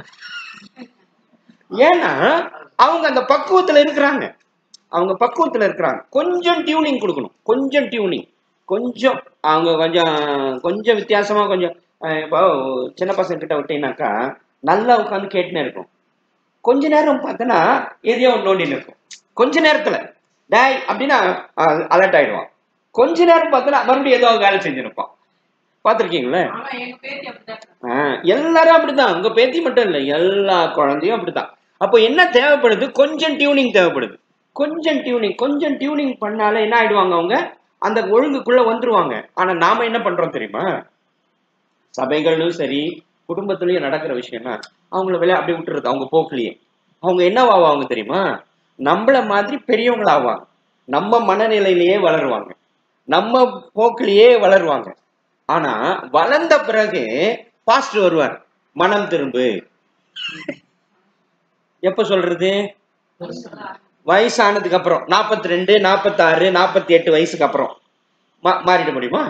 ஏன்னா அவங்க அந்த பக்குவத்துல இருக்கிறாங்க அவங்க பக்குவத்துல இருக்கிறாங்க கொஞ்சம் டியூனிங் கொடுக்கணும் கொஞ்சம் டியூனிங் கொஞ்சம் அவங்க கொஞ்சம் கொஞ்சம் வித்தியாசமா கொஞ்சம் அஹ் இப்போ சின்ன பசங்க கிட்ட விட்டீங்கன்னாக்கா நல்லா உட்காந்து கேட்டுனே இருக்கும் கொஞ்ச நேரம் பார்த்தோன்னா எதையோ ஒன்று நோண்டின்னு இருக்கும் கொஞ்ச நேரத்துல டேய் அப்படின்னா அலர்ட் ஆயிடுவான் கொஞ்ச நேரம் பார்த்தோன்னா மறுபடியும் ஏதோ வேலை செஞ்சிருப்பான் பார்த்துருக்கீங்களே ஆனா எங்க பேத்தி அப்படிதான் ஆஹ் எல்லாரும் அப்படிதான் உங்க பேத்தி மட்டும் இல்லை எல்லா குழந்தையும் அப்படிதான் அப்போ என்ன தேவைப்படுது கொஞ்சம் டியூனிங் தேவைப்படுது கொஞ்சம் டியூனிங் கொஞ்சம் டியூனிங் பண்ணாலே என்ன ஆயிடுவாங்க அவங்க அந்த ஒழுங்குக்குள்ள வந்துருவாங்க ஆனா நாம என்ன பண்றோம் தெரியுமா சபைகளும் சரி குடும்பத்திலயும் நடக்கிற விஷயம்னா அவங்கள விளையா அப்படி விட்டுறது அவங்க போக்குலயே அவங்க என்னவாவாங்க தெரியுமா நம்மள மாதிரி பெரியவங்களாவாங்க நம்ம மனநிலையிலேயே வளருவாங்க நம்ம போக்கிலேயே வளருவாங்க ஆனா வளர்ந்த பிறகு பாஸ்டர் வருவார் மனம் திரும்பு எப்ப சொல்றது வயசானதுக்கு அப்புறம் நாற்பத்தி ரெண்டு நாற்பத்தாறு நாற்பத்தி எட்டு வயசுக்கு அப்புறம் மா- மாறிட முடியுமா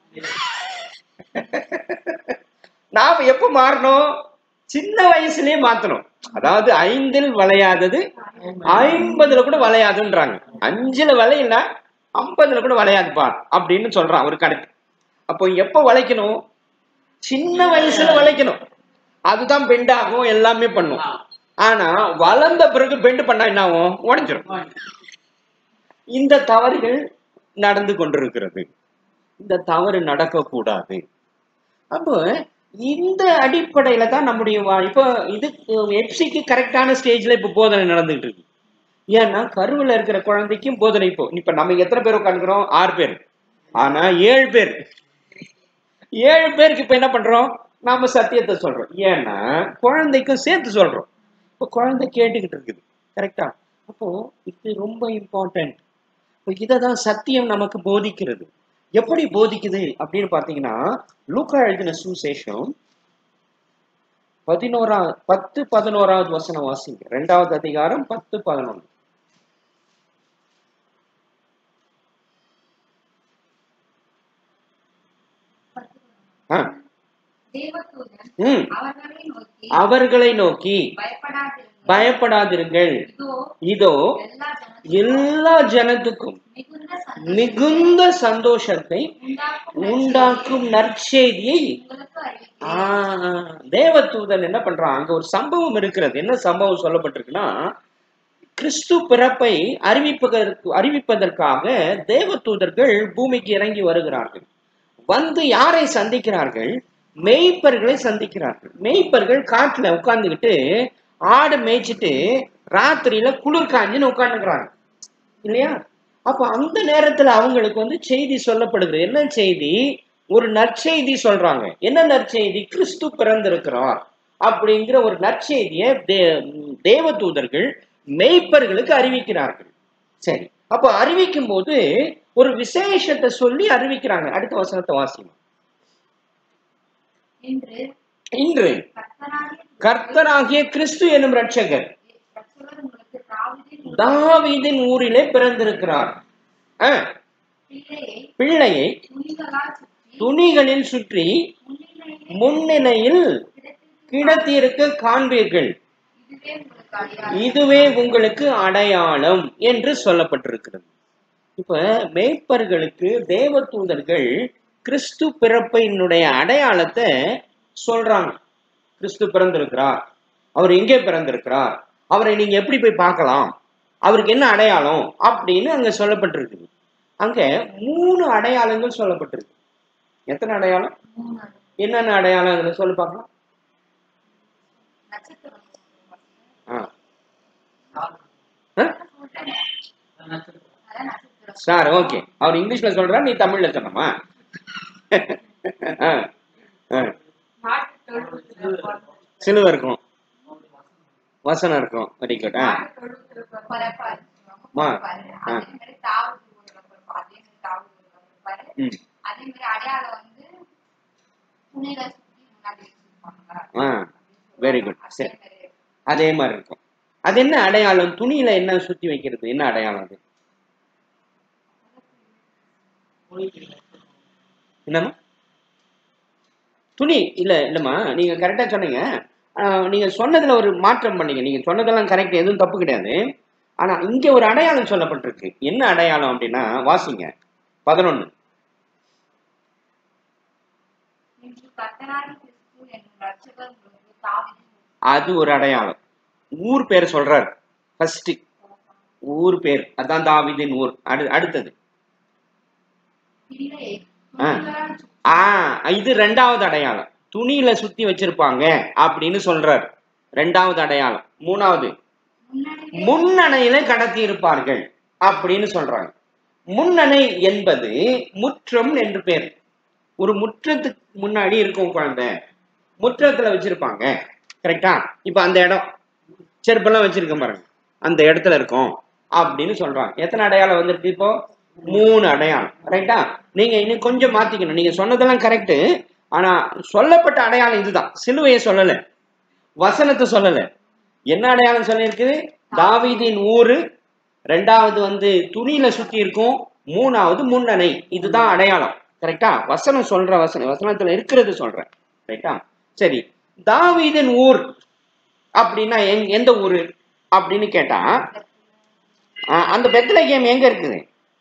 நாம எப்ப மாறணும் சின்ன வயசுலயே மாத்தணும் அதாவது ஐந்தில் வளையாதது ஐம்பதுல கூட வளையாதுன்றாங்க அஞ்சுல வளையல ஐம்பதுல கூட வளையாதுப்பா அப்படின்னு சொல்றான் ஒரு கணக்கு அப்போ எப்ப வளைக்கணும் சின்ன வயசுல வளைக்கணும் அதுதான் பெண்ட் ஆகும் எல்லாமே பண்ணும் ஆனா வளர்ந்த பிறகு பெண்ட் பண்ணா என்ன ஆகும் உடைஞ்சிரும் இந்த தவறுகள் நடந்து கொண்டிருக்கிறது இந்த தவறு நடக்கக்கூடாது அப்போ இந்த அடிப்படையில தான் நம்முடைய வா- இப்போ இது எப்சிக்கு கரெக்டான ஸ்டேஜ்ல இப்போ போதனை நடந்துகிட்டு இருக்கு ஏன்னா கருவில் இருக்கிற குழந்தைக்கும் போதனை இப்போ இப்ப நம்ம எத்தனை பேர் உட்காந்துக்கிறோம் ஆறு பேர் ஆனா ஏழு பேர் ஏழு பேருக்கு இப்ப என்ன பண்றோம் நாம சத்தியத்தை சொல்றோம் ஏன்னா குழந்தைக்கும் சேர்த்து சொல்றோம் இப்போ குழந்தை கேட்டுக்கிட்டு இருக்குது கரெக்டா அப்போ இது ரொம்ப இம்பார்ட்டன்ட் இப்போ இதை தான் சத்தியம் நமக்கு போதிக்கிறது எப்படி போதிக்குது அப்படின்னு பார்த்தீங்கன்னா லூக்கா எழுதின சுசேஷம் பதினோரா பத்து பதினோராவது வசனம் வாசிங்க ரெண்டாவது அதிகாரம் பத்து பதினொன்று ஆ தேவதூதன் ம் அவர்களை நோக்கி அவர்களை நோக்கி பயப்படாதிருங்கள் பயப்படாதிருங்கள் இதோ இதோ எல்லா ஜனத்திற்கும் எல்லா ஜனத்துக்கும் மிகுந்த சந்தோஷத்தை மிகுந்த சந்தோஷத்தை உண்டாக்கும் உண்டாக்கும் நற்செய்தியை உங்களுக்கு அறிவிக்கிறேன் ஆஹ், தேவதூதன் என்ன பண்றான் அங்க ஒரு சம்பவம் இருக்கிறது என்ன சம்பவம் சொல்லப்பட்டிருக்குன்னா கிறிஸ்து பிறப்பை அறிவிப்பதற்கு அறிவிப்பதற்காக தேவதூதர்கள் பூமிக்கு இறங்கி வருகிறார்கள் வந்து யாரை சந்திக்கிறார்கள் மேய்ப்பர்களை சந்திக்கிறார்கள் மேய்ப்பர்கள் காட்டுல உட்கார்ந்துகிட்டு ஆடு மேய்ச்சிட்டு ராத்திரியில குளிர் காஞ்சின்னு உட்காந்துக்கிறாங்க இல்லையா அப்ப அந்த நேரத்துல அவங்களுக்கு வந்து செய்தி சொல்லப்படுகிறது என்ன செய்தி ஒரு நற்செய்தி சொல்றாங்க என்ன நற்செய்தி கிறிஸ்து பிறந்திருக்கிறார் அப்படிங்கிற ஒரு நற்செய்தியை தே தேவதூதர்கள் மெய்ப்பர்களுக்கு அறிவிக்கிறார்கள் சரி அப்போ அறிவிக்கும் போது ஒரு விசேஷத்தை சொல்லி அறிவிக்கிறாங்க அடுத்த வசனத்தை வாசிக்கணும் என்று இன்று கர்த்தராகிய கர்த்தராகிய கிறிஸ்து எனும் ரட்சகர் ரட்சகர் உங்களுக்கு தாவீதின் தாவீதின் ஊரிலே பிறந்திருக்கிறார் ஆ, பிள்ளையை பிள்ளையை துணிகளால் சுற்றி துணிகளில் சுற்றி முன்னிலையிலே முன்னிலையில் கிடத்தி கிடத்தியிருக்க காண்பீர்கள் இதுவே உங்களுக்கு இதுவே உங்களுக்கு அடையாளம் அடையாளம் என்று சொல்லப்பட்டிருக்கிறது இப்ப மேய்ப்பர்களுக்கு தேவதூதர்கள் கிறிஸ்து பிறப்பினுடைய அடையாளத்தை சொல்றாங்க கிறிஸ்து பிறந்திருக்கிறார் அவர் எங்கே பிறந்திருக்கிறார் அவரை நீங்க எப்படி போய் பார்க்கலாம் அவருக்கு என்ன அடையாளம் அப்படின்னு அங்க சொல்லப்பட்டிருக்குது அங்க மூணு அடையாளங்கள் சொல்லப்பட்டிருக்கு எத்தனை அடையாளம் மூணு என்னென்ன அடையாளம் அதுல சொல்லி பார்க்கலாம் நட்சத்திரம் ஆ. ஆ? அதான் நட்சத்திரம் சார் ஓகே அவர் இங்கிலீஷ்ல சொல்றா நீ தமிழ்ல சொன்னமா ஆ, ஆ. நாட்டு தொழுவத்துல பிறந்த- சிலுவை இருக்கும் வசனம் இருக்கும் வெரி குட் ஆ நாட்டு தொழுவத்துல பிறந்த பரப்பாரு மா. பரப்பாரு. ஆ. அதே மாதிரி தாவூது ஊர்ல பிறப்பாரு. அதே மாதிரி தாவூது ஊர்ல பிறப்பாரு. ம் அதே மாதிரி அடையாளம் வந்து துணியில சுத்தி முன்னாடி வச்சிருப்பாங்க ஆ வெரி குட் அதே சரி மாதிரி அதே மாதிரி இருக்கும் அது என்ன அடையாளம் துணியில என்ன சுத்தி வைக்கிறது என்ன அடையாளம் அது என்னம்மா துணி இல்ல இல்லம்மா நீங்க கரெக்டா சொன்னீங்க ஆ, நீங்க சொன்னதுல ஒரு மாற்றம் பண்ணீங்க நீங்க சொன்னதெல்லாம் கரெக்ட் எதுவும் தப்பு கிடையாது ஆனா இங்க ஒரு அடையாளம் சொல்லப்பட்டிருக்கு என்ன அடையாளம் அப்படின்னா வாசிங்க பதினொன்னு இன்று கர்த்தராகிய கிறிஸ்து என்னும் ரட்சகர் உங்களுக்கு தாவீதின் அது ஒரு அடையாளம் ஊர் பேர் சொல்றாரு ஃபர்ஸ்ட் ஊர் பேர் அதான் தாவீதின் ஊர் அடு அடுத்தது பிள்ளையை ஆ. துணிகளால் சுற்றி ஆ இது ரெண்டாவது அடையாளம் துணியில சுத்தி வச்சிருப்பாங்க அப்படின்னு சொல்றாரு ரெண்டாவது அடையாளம் மூணாவது முன்னாடியே முன்னணையில கடத்தி இருப்பார்கள் அப்படின்னு சொல்றாங்க முன்னணை என்பது முற்றம் என்று பேர் ஒரு முற்றத்துக்கு முன்னாடி இருக்கும் குழந்தை முற்றத்துல வச்சிருப்பாங்க கரெக்டா இப்ப அந்த இடம் செருப்பெல்லாம் வச்சிருக்க பாருங்க அந்த இடத்துல இருக்கும் அப்படின்னு சொல்றாங்க எத்தனை அடையாளம் வந்திருக்கு இப்போ மூணு அடையாளம் ரைட்டா நீங்க இன்னும் கொஞ்சம் மாத்திக்கணும் நீங்க சொன்னதெல்லாம் கரெக்ட் ஆனா சொல்லப்பட்ட அடையாளம் இதுதான் சிலுவையை சொல்லல வசனத்தை சொல்லல என்ன அடையாளம் சொல்லியிருக்குது தாவீதின் ஊரு ரெண்டாவது வந்து துணியில சுத்தி இருக்கும் மூணாவது முன்னணை இதுதான் அடையாளம் கரெக்டா வசனம் சொல்ற வசனம் வசனத்துல இருக்கிறது சொல்றேன் ரைட்டா சரி தாவீதின் ஊர் அப்படின்னா எங் எந்த ஊரு அப்படின்னு கேட்டா ஆ, அந்த பெத்லகேம் எங்க இருக்குது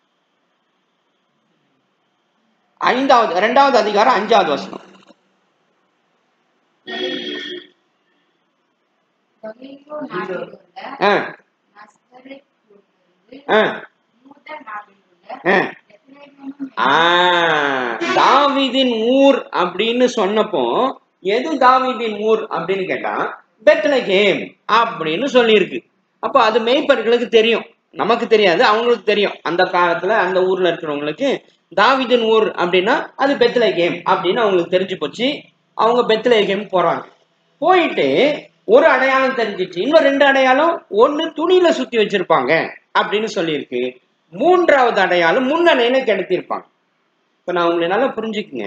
ஐந்தாவது ரெண்டாவது அதிகாரம் அஞ்சாவது வசனம் கலீலியோ நாட்டில் உள்ள ஆ, நஸ்தரேத் ஊரிலிருந்து ஆ, யூத நாட்டில் உள்ள ஆ. பெத்லகேமும் ஆ, தாவீதின் ஊர் அப்படின்னு சொன்னப்போ எது தாவீதின் ஊர் அப்படின்னு கேட்டா பெத்லகேம் அப்படின்னு சொல்லியிருக்கு அப்போ அது மேய்ப்பர்களுக்கு தெரியும் நமக்கு தெரியாது அவங்களுக்கு தெரியும் அந்த காலத்துல அந்த ஊர்ல இருக்கிறவங்களுக்கு தாவீதின் ஊர் அப்படின்னா அது பெத்லகேம் அப்படின்னு அவங்களுக்கு தெரிஞ்சு போச்சு அவங்க பெத்லகேம் போறாங்க போயிட்டு ஒரு அடையாளம் தெரிஞ்சிச்சு இன்னும் ரெண்டு அடையாளம் ஒண்ணு துணியில சுத்தி வச்சிருப்பாங்க அப்படின்னு சொல்லியிருக்கு மூன்றாவது அடையாளம் முன்னணியில கிடத்திருப்பாங்க இப்ப நான் உங்களை நல்லா புரிஞ்சுக்குங்க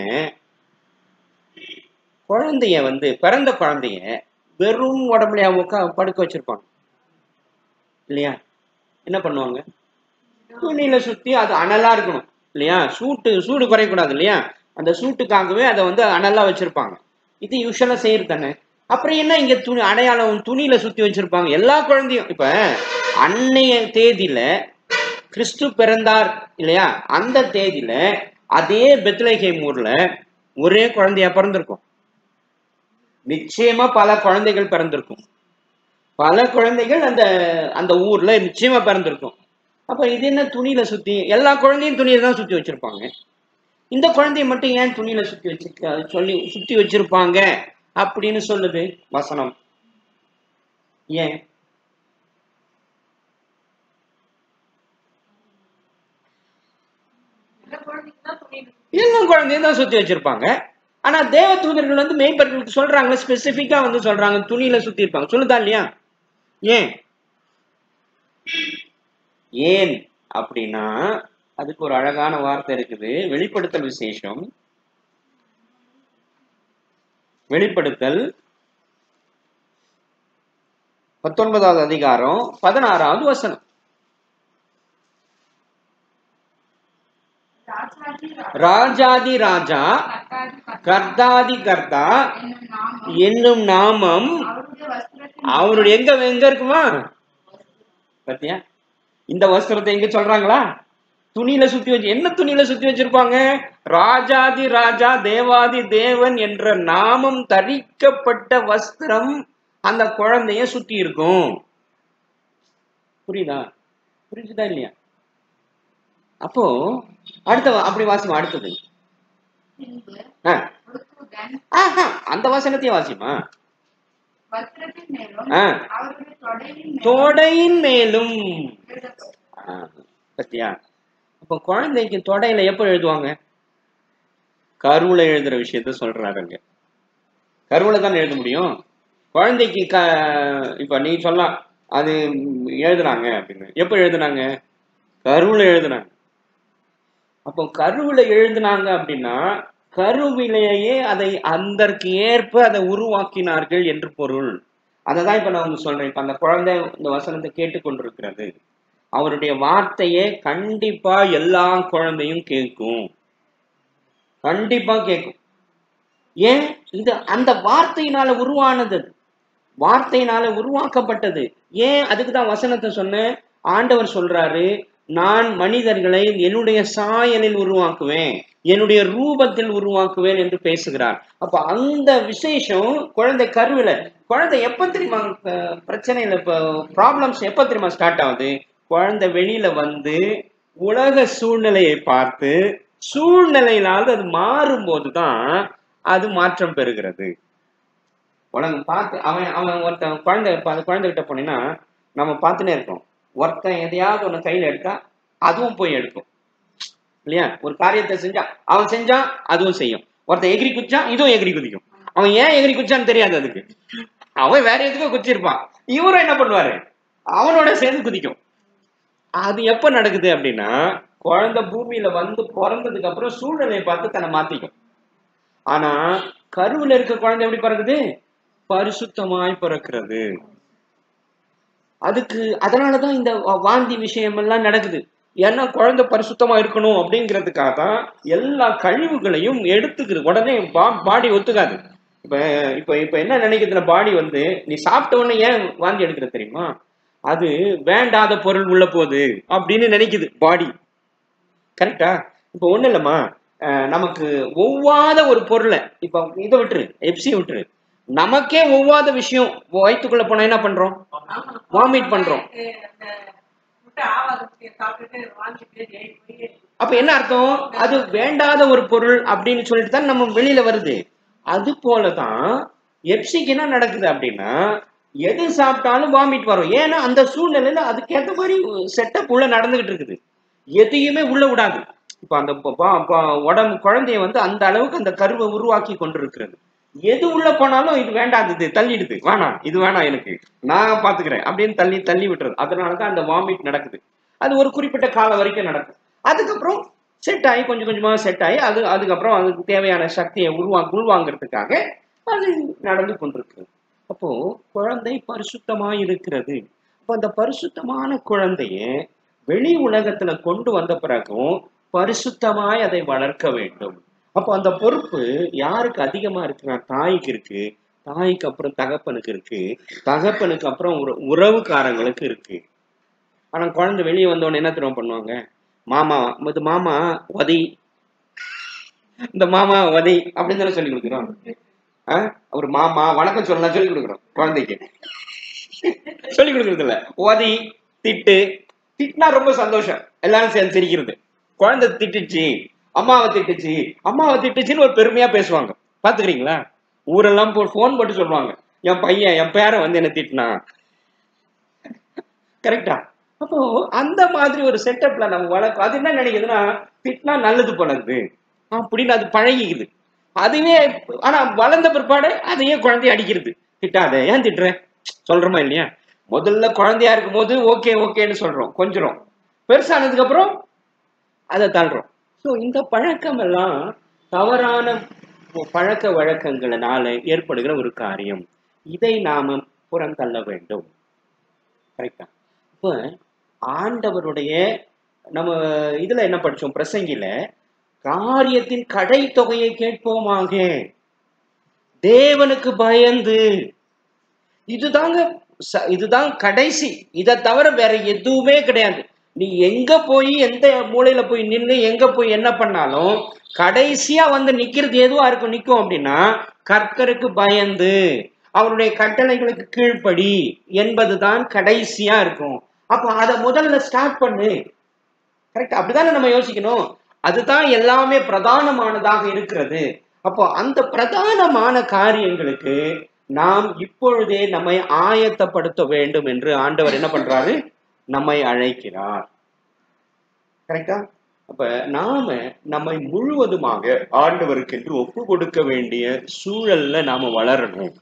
குழந்தைய வந்து பிறந்த குழந்தைய வெறும் உடம்புலையா உட்கா படுக்க வச்சிருப்பாங்க இல்லையா என்ன பண்ணுவாங்க துணியில சுத்தி அது அனலா இருக்கணும் இல்லையா சூட்டு சூடு குறையக்கூடாது இல்லையா அந்த சூட்டுக்காகவே அதை வந்து அனலா வச்சிருப்பாங்க இது யூஸ்வலா செய்யறது தானே அப்புறம் என்ன இங்க துணி அடையாளம் துணியில சுத்தி வச்சிருப்பாங்க எல்லா குழந்தையும் இப்ப அன்னைய தேதியில கிறிஸ்து பிறந்தார் இல்லையா அந்த தேதியில அதே பெத்லகேம் ஊர்ல ஒரே குழந்தையா பிறந்திருக்கும் நிச்சயமா பல குழந்தைகள் பிறந்திருக்கும் பல குழந்தைகள் அந்த அந்த ஊர்ல நிச்சயமா பிறந்திருக்கும் அப்ப இது என்ன துணியில சுத்தி எல்லா குழந்தையும் துணியில தான் சுத்தி வச்சிருப்பாங்க இந்த குழந்தைய மட்டும் ஏன் துணியில சுத்தி வச்சிருக்க சொல்லி சுத்தி வச்சிருப்பாங்க அப்படின்னு சொல்லுது வசனம் ஏன் எல்லா குழந்தைக்கும் தான் துணி இருக்கு. எல்லா குழந்தையும் தான் சுத்தி வச்சிருப்பாங்க ஆனா தேவ தூதர்கள் வந்து மெய்ப்பர்களுக்கு சொல்றாங்க ஸ்பெசிபிக்கா வந்து சொல்றாங்க துணியில சுத்தி இருப்பாங்க சொல்லுதா இல்லையா ஏன் ஏன் அப்படின்னா அதுக்கு ஒரு அழகான வார்த்தை இருக்குது வெளிப்படுத்தல் விசேஷம் வெளிப்படுத்தல் பத்தொன்பதாவது அதிகாரம் பதினாறாவது வசனம் ராஜாதி ராஜாதி ராஜா கர்த்தாதி கர்த்தா கர்த்தாதி கர்த்தா என்னும் நாமம் என்னும் நாமம் அவருடைய வஸ்திரத்தின் அவருடைய எங்க எங்க இருக்குமா பாத்தியா இந்த வஸ்திரத்தை எங்க சொல்றாங்களா துணியில சுத்தி வச்சு என்ன துணியில சுத்தி வச்சிருப்பாங்க ராஜாதி ராஜா தேவாதி தேவன் என்ற நாமம் தரிக்கப்பட்ட வஸ்திரம் அந்த குழந்தைய சுத்தி இருக்கும் புரியுதா புரிஞ்சுதா இல்லையா அப்போ அடுத்த வ- அப்படி வாசிமா அடுத்தது பின்பு ஆ, ஒடுக்குதன் ஆஹா, அந்த வசனத்தையும் வாசிமா வஸ்திரத்தின் மேலும் ஆ. அவருடைய தொடையின் மேலும் தொடையின் மேலும் எழுதப்படும். ஆ, பத்தியா அப்ப குழந்தைக்கு தொடையில எப்ப எழுதுவாங்க கருவுல எழுதுற விஷயத்த சொல்றாருங்க கருவுல தான் எழுத முடியும் குழந்தைக்கு க இப்ப நீ சொல்லலாம் அது எழுதுனாங்க அப்படின்னு எப்ப எழுதுனாங்க கருவுல எழுதுனாங்க அப்போ கருவுல எழுதுனாங்க அப்படின்னா கருவிலேயே அதை அதற்கு ஏற்ப அதை உருவாக்கினார்கள் என்று பொருள் அதை தான் இப்ப நான் உங்களுக்கு சொல்றேன் இப்ப அந்த குழந்தை இந்த வசனத்தை கேட்டுக்கொண்டிருக்கிறது அவருடைய வார்த்தையே கண்டிப்பா எல்லா குழந்தையும் கேட்கும் கண்டிப்பா கேட்கும் ஏன் இது அந்த வார்த்தையினால உருவானது அது. வார்த்தையினால உருவாக்கப்பட்டது ஏன் அதுக்கு தான் வசனத்தை சொன்னேன் ஆண்டவர் சொல்றாரு நான் மனிதர்களை என்னுடைய சாயலில் உருவாக்குவேன் என்னுடைய ரூபத்தில் உருவாக்குவேன் என்று பேசுகிறார் அப்ப அந்த விசேஷம் குழந்தை கருவில குழந்தை எப்ப தெரியுமா அஹ், பிரச்சனையில இப்ப ப்ராப்ளம்ஸ் எப்ப தெரியுமா ஸ்டார்ட் ஆகுது குழந்தை வெளியில வந்து உலக சூழ்நிலையை பார்த்து சூழ்நிலையினால் அது மாறும்போது தான் அது மாற்றம் பெறுகிறது உலகம் பார்த்து அவன் அவன் ஒருத்தன் குழந்தை இப்ப அந்த குழந்தை கிட்ட போனீங்கன்னா நம்ம பார்த்துனே இருக்கோம் ஒருத்தன் எதையாவது ஒன்று கையில் எடுத்தா அதுவும் போய் எடுக்கும் இல்லையா ஒரு காரியத்தை செஞ்சா அவன் செஞ்சான் அதுவும் செய்யும் ஒருத்தன் எகிரி குதிச்சான் இதுவும் எகிரி குதிக்கும் அவன் ஏன் எகிரி குதிச்சான்னு தெரியாது அதுக்கு அவன் வேற எதுக்கோ குதிச்சிருப்பான் இவரும் என்ன பண்ணுவாரு அவனோட சேர்ந்து குதிக்கும் அது எப்ப நடக்குது அப்படின்னா குழந்தை பூமியில வந்து பிறந்ததுக்கு அப்புறம் சூழ்நிலையை பார்த்து தன்னை மாத்திக்கும் ஆனா கருவுல இருக்க குழந்தை எப்படி பிறகுது பரிசுத்தமாய் பிறக்கிறது அதுக்கு அதனாலதான் இந்த வா- வாந்தி விஷயம் எல்லாம் நடக்குது ஏன்னா குழந்தை பரிசுத்தமா இருக்கணும் அப்படிங்கிறதுக்காக தான் எல்லா கழிவுகளையும் எடுத்துக்குது உடனே பாடி ஒத்துக்காது இப்ப இப்ப இப்ப என்ன நினைக்குதுன்னா பாடி வந்து நீ சாப்பிட்ட உடனே ஏன் வாந்தி எடுக்கிற தெரியுமா அது வேண்டாத பொருள் உள்ள போகுது அப்படின்னு நினைக்குது பாடி கரெக்டா இப்ப ஒண்ணு இல்லம்மா அஹ் நமக்கு ஒவ்வாத ஒரு பொருளை இப்ப இதை விட்டுரு எப்சி விட்டுரு நமக்கே ஒவ்வாத விஷயம் வயிற்றுக்குள்ள போனா என்ன பண்றோம் Vomit பண்றோம். அந்த முட்டை ஆவாத முட்டையை சாப்பிட்டுட்டு வாங்கிட்டு ஏறி போய் அப்ப என்ன அர்த்தம் அது வேண்டாத ஒரு பொருள் அப்படின்னு சொல்லிட்டு தான் நம்ம வெளியில வருது அது போலதான் எப்சிக்கு என்ன நடக்குது அப்படின்னா எது சாப்பிட்டாலும் வாமிட் வரும் ஏன்னா அந்த சூழ்நிலையில அதுக்கேற்ற மாதிரி செட்டப் உள்ள நடந்துகிட்டு இருக்குது எதையுமே உள்ள விடாது இப்ப அந்த ப- பா- பா- உடம்பு குழந்தைய வந்து அந்த அளவுக்கு அந்த கருவை உருவாக்கி கொண்டிருக்கிறது எது உள்ள போனாலும் இது வேண்டாதது தள்ளிடுது வேணாம் இது வேணாம் எனக்கு நான் பாத்துக்கிறேன் அப்படின்னு தள்ளி தள்ளி விட்டுறது அதனாலதான் அந்த வாமிட் நடக்குது அது ஒரு குறிப்பிட்ட காலம் வரைக்கும் நடக்கும் அதுக்கப்புறம் செட் ஆகி கொஞ்சம் கொஞ்சமா செட் ஆகி அது அதுக்கப்புறம் அதுக்கு தேவையான சக்தியை உருவா உள்வாங்கிறதுக்காக அது நடந்து கொண்டிருக்கிறது அப்போ குழந்தை பரிசுத்தமாய் இருக்கிறது அப்போ அந்த பரிசுத்தமான குழந்தைய வெளி உலகத்துல கொண்டு வந்த பிறகும் பரிசுத்தமாய் அதை வளர்க்க வேண்டும் அப்போ அந்த பொறுப்பு யாருக்கு அதிகமா இருக்குன்னா தாய்க்கு இருக்கு தாய்க்கு அப்புறம் தகப்பனுக்கு இருக்கு தகப்பனுக்கு அப்புறம் உற- உறவுக்காரங்களுக்கு இருக்கு ஆனா குழந்தை வெளியே வந்தோடனே என்ன தெரியுமா பண்ணுவாங்க மாமா இது மாமா வதி இந்த மாமா வதி அப்படின்னு தானே சொல்லி கொடுக்குறோம் ஆ? ஒரு மாமா வணக்கம் சொல்லலாம் சொல்லி கொடுக்குறோம் குழந்தைக்கு சொல்லி கொடுக்கறது இல்ல உதி திட்டு திட்டினா ரொம்ப சந்தோஷம் எல்லாரும் சேர்ந்து சிரிக்கிறது குழந்தை திட்டுச்சு அம்மாவை திட்டுச்சு அம்மாவை திட்டுச்சுன்னு ஒரு பெருமையா பேசுவாங்க பாத்துக்கிறீங்களா ஊரெல்லாம் போ ஃபோன் போட்டு சொல்லுவாங்க என் பையன் என் பேரன் வந்து என்ன திட்டினா கரெக்டா அப்போ அந்த மாதிரி ஒரு செட்டப்ல நம்ம வளர்க்கும் அது என்ன நினைக்குதுன்னா திட்டினா நல்லது போனது அப்படின்னு அது பழகிக்குது அதுவே ஆனா வளர்ந்த பிற்பாடு அதையே குழந்தைய அடிக்கிறது திட்டாத ஏன் திட்டுற சொல்றோமா இல்லையா முதல்ல குழந்தையா இருக்கும் போது ஓகே ஓகேன்னு சொல்றோம் கொஞ்சம் பெருசானதுக்கு அப்புறம் அதை தள்ளுறோம் ஸோ இந்த பழக்கம் எல்லாம் தவறான பழக்க வழக்கங்களினால ஏற்படுகிற ஒரு காரியம் இதை நாம புறந்தள்ள வேண்டும் கரெக்டா இப்போ ஆண்டவருடைய நம்ம இதுல என்ன படிச்சோம் பிரசங்கில காரியத்தின் கடை தொகையை கேட்போமாக தேவனுக்கு பயந்து இதுதாங்க ச- இதுதான் கடைசி இதை தவிர வேற எதுவுமே கிடையாது நீ எங்க போய் எந்த மூலையில போய் நின்று எங்க போய் என்ன பண்ணாலும் கடைசியா வந்து நிக்கிறது எதுவா இருக்கும் நிக்கும் அப்படின்னா கர்த்தருக்கு பயந்து அவருடைய கட்டளைகளுக்கு கீழ்ப்படி என்பதுதான் கடைசியா இருக்கும் அப்போ அதை முதல்ல ஸ்டார்ட் பண்ணு கரெக்ட் அப்படிதானே நம்ம யோசிக்கணும் அதுதான் எல்லாமே பிரதானமானதாக இருக்கிறது அப்போ அந்த பிரதானமான காரியங்களுக்கு நாம் இப்பொழுதே நம்மை ஆயத்தப்படுத்த வேண்டும் என்று ஆண்டவர் என்ன பண்றாரு நம்மை அழைக்கிறார் கரெக்டா அப்ப நாம நம்மை முழுவதுமாக ஆண்டவருக்கு என்று ஒப்பு கொடுக்க வேண்டிய சூழல்ல நாம வளரணும்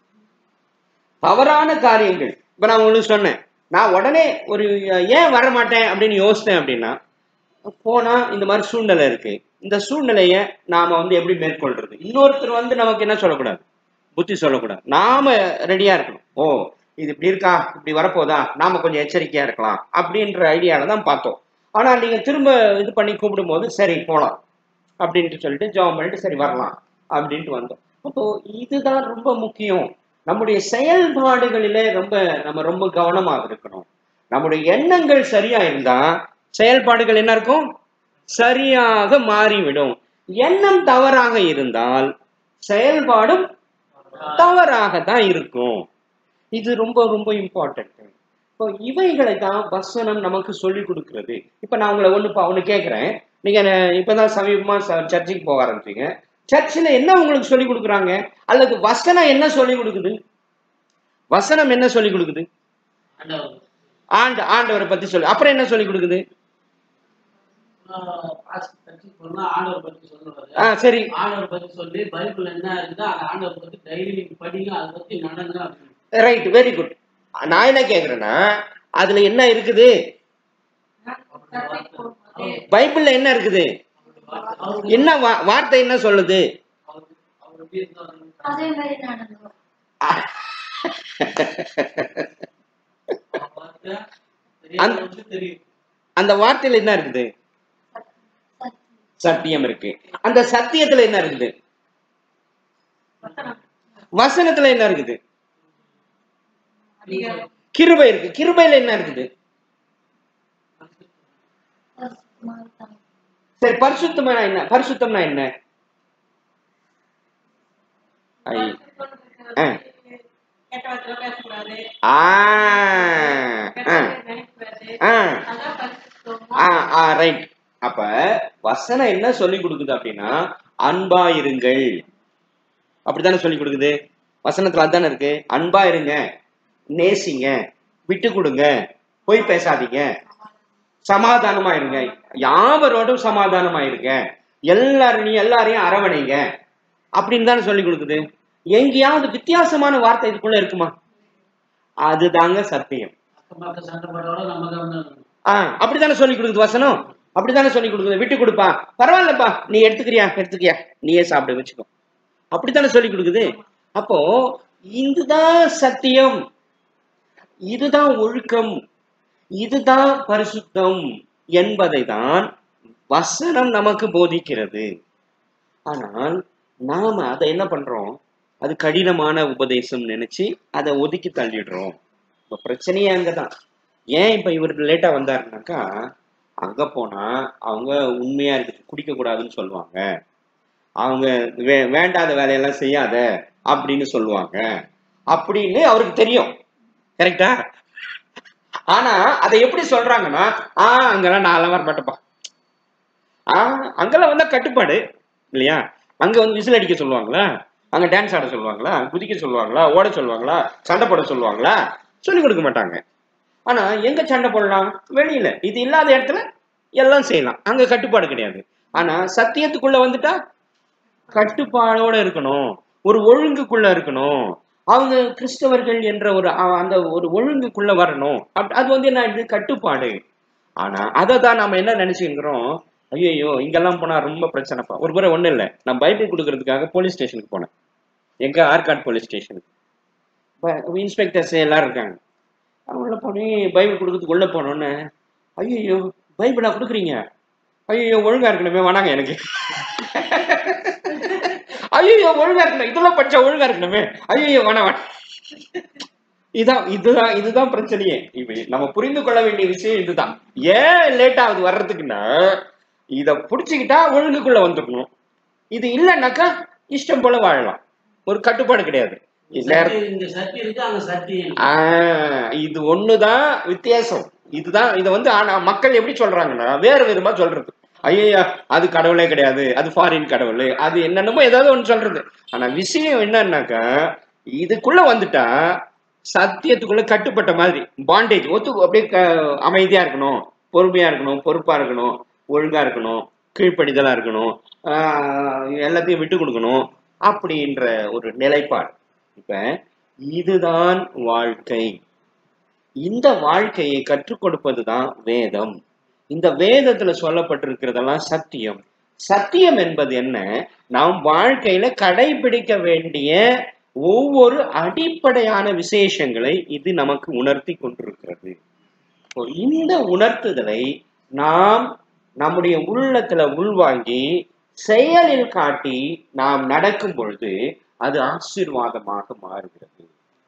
தவறான காரியங்கள் இப்ப நான் உங்களுக்கு சொன்னேன் நான் உடனே ஒரு ஏன் வர மாட்டேன் அப்படின்னு யோசித்தேன் அப்படின்னா போனா இந்த மாதிரி சூழ்நிலை இருக்கு இந்த சூழ்நிலைய நாம வந்து எப்படி மேற்கொள்றது இன்னொருத்தர் வந்து நமக்கு என்ன சொல்லக்கூடாது புத்தி சொல்லக்கூடாது நாம ரெடியா இருக்கணும் ஓ இது இப்படி இருக்கா இப்படி வரப்போதா நாம கொஞ்சம் எச்சரிக்கையா இருக்கலாம் அப்படின்ற ஐடியால தான் பார்த்தோம் ஆனா நீங்க திரும்ப இது பண்ணி கூப்பிடும்போது சரி போலாம் அப்படின்ட்டு சொல்லிட்டு ஜாப் பண்ணிட்டு சரி வரலாம் அப்படின்ட்டு வந்தோம் அப்போ இதுதான் ரொம்ப முக்கியம் நம்முடைய செயல்பாடுகளிலே ரொம்ப நம்ம ரொம்ப கவனமாக இருக்கணும் நம்முடைய எண்ணங்கள் சரியா இருந்தா செயல்பாடுகள் என்ன இருக்கும் சரியாக மாறிவிடும் எண்ணம் தவறாக இருந்தால் செயல்பாடும் தவறாக தான் இருக்கும் இது ரொம்ப ரொம்ப இம்பார்ட்டன்ட் இப்போ இவைகளை தான் வசனம் நமக்கு சொல்லி கொடுக்கிறது இப்ப நான் உங்களை ஒண்ணு பா- ஒண்ணு கேட்கிறேன் நீங்க ந- இப்பதான் சமீபமா ச- சர்ச்சுக்கு போக ஆரம்பிச்சீங்க சர்ச்சில் என்ன உங்களுக்கு சொல்லி கொடுக்குறாங்க அல்லது வசனம் என்ன சொல்லி கொடுக்குது வசனம் என்ன சொல்லி கொடுக்குது ஆண்டவர் ஆண்டு ஆண்டவரை பத்தி சொல்லு அப்புறம் என்ன சொல்லி கொடுக்குது ஆஹ் பாஸ்ட் பத்தி சொன்னா ஆண்டவர் பத்தி சொல்லுவாரு ஆ சரி ஆண்டவர் பத்தி சொல்லி பைபிள் என்ன இருக்குதோ அந்த ஆண்டவர் பத்தி டைரி நீங்க படிங்க அதை பத்தி நடங்க அப்படின்னு. ரைட் வெரி குட் நான் என்ன கேக்குறேன்னா அதுல என்ன இருக்குது சர்ச்சைக்கு போகும்போது பைபிள்ல என்ன இருக்குது அவரு என்ன வா- வார்த்தை என்ன சொல்லுது அவரு அவர் எப்படி இருந்தாரு அதே மாதிரி நடந்தோம் அவர் பார்த்தா தெரியாதவங்களுக்கு தெரியும் அந்த வார்த்தையில என்ன இருக்குது சத்தியம் இருக்கு அந்த சத்தியத்துல என்ன இருக்குது வசனம் வசனத்துல என்ன இருக்குது அதிகாரம் கிருபை இருக்கு கிருபையில என்ன இருக்குது சரி பரிசுத்தமா என்ன பரிசுத்தம்னா என்ன ஐ. ஆ. கெட்ட வார்த்தை பேசக்கூடாது ஆ கெட்ட ஆ, நினைக்கக்கூடாது ஆ அதான் பரிசுத்தம் ஆ ஆ ரைட் அப்ப வசனம் என்ன சொல்லி கொடுக்குது அப்படின்னா அன்பா இருங்கள் அப்படித்தானே சொல்லி கொடுக்குது வசனத்துல அதுதானே இருக்கு அன்பா இருங்க நேசிங்க விட்டு கொடுங்க பொய் பேசாதீங்க சமாதானமா இருங்க யாவரோடும் சமாதானமா இருங்க எல்லாரும் எல்லாரையும் அரவணைங்க அப்படின்னு தானே சொல்லி கொடுக்குது எங்கேயாவது வித்தியாசமான வார்த்தை இதுக்குள்ள இருக்குமா அதுதாங்க சத்தியம் அக்கம் பக்கம் சண்டை போட்டோட நம்ம கவனம் இருக்கணும். ஆ அப்படித்தானே சொல்லி கொடுக்குது வசனம் அப்படித்தானே சொல்லி கொடுக்குது விட்டு கொடுப்பா பரவாயில்லப்பா நீ எடுத்துக்கிறியா எடுத்துக்கியா நீயே சாப்பிட வச்சுக்கோ அப்படித்தானே சொல்லி கொடுக்குது அப்போ இதுதான் சத்தியம் இதுதான் ஒழுக்கம் இதுதான் பரிசுத்தம் என்பதை தான் வசனம் நமக்கு போதிக்கிறது ஆனால் நாம அதை என்ன பண்றோம் அது கடினமான உபதேசம் நினைச்சு அதை ஒதுக்கி தள்ளிடுறோம் இப்ப பிரச்சனையே அங்கதான் ஏன் இப்ப இவர் லேட்டா வந்தாருனாக்கா அங்க போனா அவங்க உண்மையா இருக்கு குடிக்க கூடாதுன்னு சொல்லுவாங்க அவங்க வே வேண்டாத வேலையெல்லாம் செய்யாத அப்படின்னு சொல்லுவாங்க அப்படின்னு அவருக்கு தெரியும் கரெக்டா ஆனா அதை எப்படி சொல்றாங்கன்னா ஆ அங்கெல்லாம் நான் வர மாட்டேப்பா ஆ அங்கெல்லாம் வந்தா கட்டுப்பாடு இல்லையா அங்க வந்து விசில் அடிக்க சொல்லுவாங்களா அங்க டான்ஸ் ஆட சொல்லுவாங்களா குதிக்க சொல்லுவாங்களா ஓட சொல்லுவாங்களா சண்டை போட சொல்லுவாங்களா சொல்லி கொடுக்க மாட்டாங்க ஆனா எங்க சண்டை போடலாம் வெளியில இது இல்லாத இடத்துல எல்லாம் செய்யலாம் அங்க கட்டுப்பாடு கிடையாது ஆனா சத்தியத்துக்குள்ள வந்துட்டா கட்டுப்பாடோட இருக்கணும் ஒரு ஒழுங்குக்குள்ள இருக்கணும் அவங்க கிறிஸ்தவர்கள் என்ற ஒரு அ- அந்த ஒரு ஒழுங்குக்குள்ள வரணும் அப்- அது வந்து என்ன ஆயிடுது கட்டுப்பாடு ஆனா அதை தான் நாம என்ன நினைச்சுக்கிறோம் ஐயோ இங்கெல்லாம் போனா ரொம்ப பிரச்சனைப்பா ஒரு முறை ஒண்ணும் இல்லை நான் பைபிள் கொடுக்கறதுக்காக போலீஸ் ஸ்டேஷனுக்கு போனேன் எங்க ஆர்காட் போலீஸ் ஸ்டேஷனுக்கு இன்ஸ்பெக்டர்ஸ் எல்லாரும் இருக்காங்க நான் உள்ள போனேன் பைபிள் கொடுக்கறதுக்கு உள்ள போனோன்னு ஐயோ பைபிளா கொடுக்குறீங்க ஐயோ ஒழுங்கா இருக்கணுமே வேணாங்க எனக்கு ஐயோ ஒழுங்கா இருக்கணும் இதெல்லாம் படிச்சா ஒழுங்கா இருக்கணுமே ஐயோ வேணாம் வேணாம் இதான் இதுதான் இதுதான் பிரச்சனையே இப்ப நம்ம புரிந்து கொள்ள வேண்டிய விஷயம் இதுதான் ஏன் லேட் ஆகுது வர்றதுக்குன்னா இத புடிச்சுக்கிட்டா ஒழுங்குக்குள்ள வந்துக்கணும் இது இல்லைன்னாக்கா இஷ்டம் போல வாழலாம் ஒரு கட்டுப்பாடு கிடையாது இல்ல சட்டி இங்க சட்டி இருக்கு அங்க சட்டி இல்லை. ஆஹ் இது ஒண்ணுதான் வித்தியாசம் இதுதான் இத வந்து ஆனா மக்கள் எப்படி சொல்றாங்கன்னா வேற விதமா சொல்றது ஐயா அது கடவுளே கிடையாது அது ஃபாரின் கடவுள் அது என்னென்னமோ ஏதாவது ஒண்ணு சொல்றது ஆனா விஷயம் என்னன்னாக்கா இதுக்குள்ள வந்துட்டா சத்தியத்துக்குள்ள கட்டுப்பட்ட மாதிரி பாண்டேஜ் ஒத்து அப்படியே க- அமைதியா இருக்கணும் பொறுமையா இருக்கணும் பொறுப்பா இருக்கணும் ஒழுங்கா இருக்கணும் கீழ்ப்படிதலா இருக்கணும் ஆஹ் எல்லாத்தையும் விட்டு கொடுக்கணும் அப்படின்ற ஒரு நிலைப்பாடு இப்ப இதுதான் வாழ்க்கை இந்த வாழ்க்கையை கற்றுக் கொடுப்பதுதான் வேதம் இந்த வேதத்துல சொல்லப்பட்டிருக்கிறதெல்லாம் சத்தியம் சத்தியம் என்பது என்ன நாம் வாழ்க்கையில கடைபிடிக்க வேண்டிய ஒவ்வொரு அடிப்படையான விசேஷங்களை இது நமக்கு உணர்த்தி கொண்டிருக்கிறது இப்போ இந்த உணர்த்துதலை நாம் நம்முடைய உள்ளத்துல உள்வாங்கி செயலில் காட்டி நாம் நடக்கும் பொழுது அது ஆசீர்வாதமாக மாறுகிறது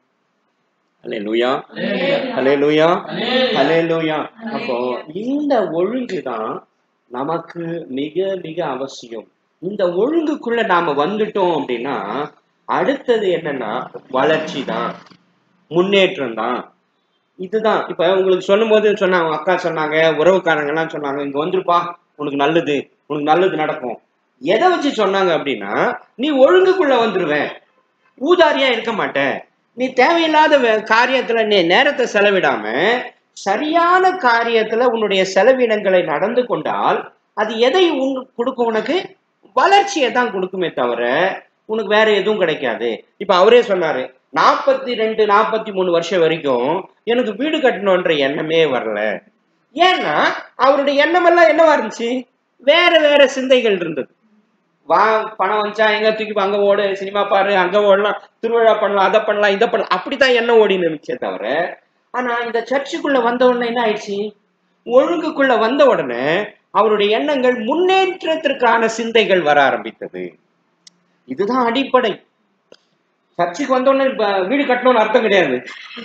அல்லேலூயா அல்லேலூயா அல்லேலூயா அப்போ இந்த ஒழுங்கு தான் நமக்கு மிக மிக அவசியம் இந்த ஒழுங்குக்குள்ள நாம வந்துட்டோம் அப்படின்னா அடுத்தது என்னன்னா வளர்ச்சி தான் முன்னேற்றம் தான் இதுதான் இப்ப உங்களுக்கு சொல்லும் போது சொன்னாங்க அக்கா சொன்னாங்க உறவுக்காரங்க எல்லாம் சொன்னாங்க இங்க வந்துருப்பா உனக்கு நல்லது உனக்கு நல்லது நடக்கும் எதை வச்சு சொன்னாங்க அப்படின்னா நீ ஒழுங்குக்குள்ள வந்துருவேன் ஊதாரியா இருக்க மாட்ட நீ தேவையில்லாத வே- காரியத்துல நீ நேரத்தை செலவிடாம சரியான காரியத்துல உன்னுடைய செலவினங்களை நடந்து கொண்டால் அது எதை உன் கொடுக்கும் உனக்கு வளர்ச்சியை தான் கொடுக்குமே தவிர உனக்கு வேற எதுவும் கிடைக்காது இப்ப அவரே சொன்னாரு நாற்பத்தி ரெண்டு நாற்பத்தி மூணு வருஷம் வரைக்கும் எனக்கு வீடு கட்டணுன்ற எண்ணமே வரல ஏன்னா அவருடைய எண்ணம் எல்லாம் என்னவா இருந்துச்சு வேற வேற சிந்தைகள் இருந்தது வா பணம் வந்துச்சா எங்க தூக்கி அங்க ஓடு சினிமா பாரு அங்க ஓடலாம் திருவிழா பண்ணலாம் அதை பண்ணலாம் இதை பண்ணலாம் அப்படித்தான் எண்ணம் ஓடின்னு இருந்துச்சே தவிர ஆனா இந்த சர்ச்சுக்குள்ள வந்த உடனே என்ன ஆயிடுச்சு ஒழுங்குக்குள்ள வந்த உடனே அவருடைய எண்ணங்கள் முன்னேற்றத்திற்கான சிந்தைகள் வர ஆரம்பித்தது இதுதான் அடிப்படை சர்ச்சுக்கு வந்தோடனே இப்ப வீடு கட்டணும்னு அர்த்தம் கிடையாது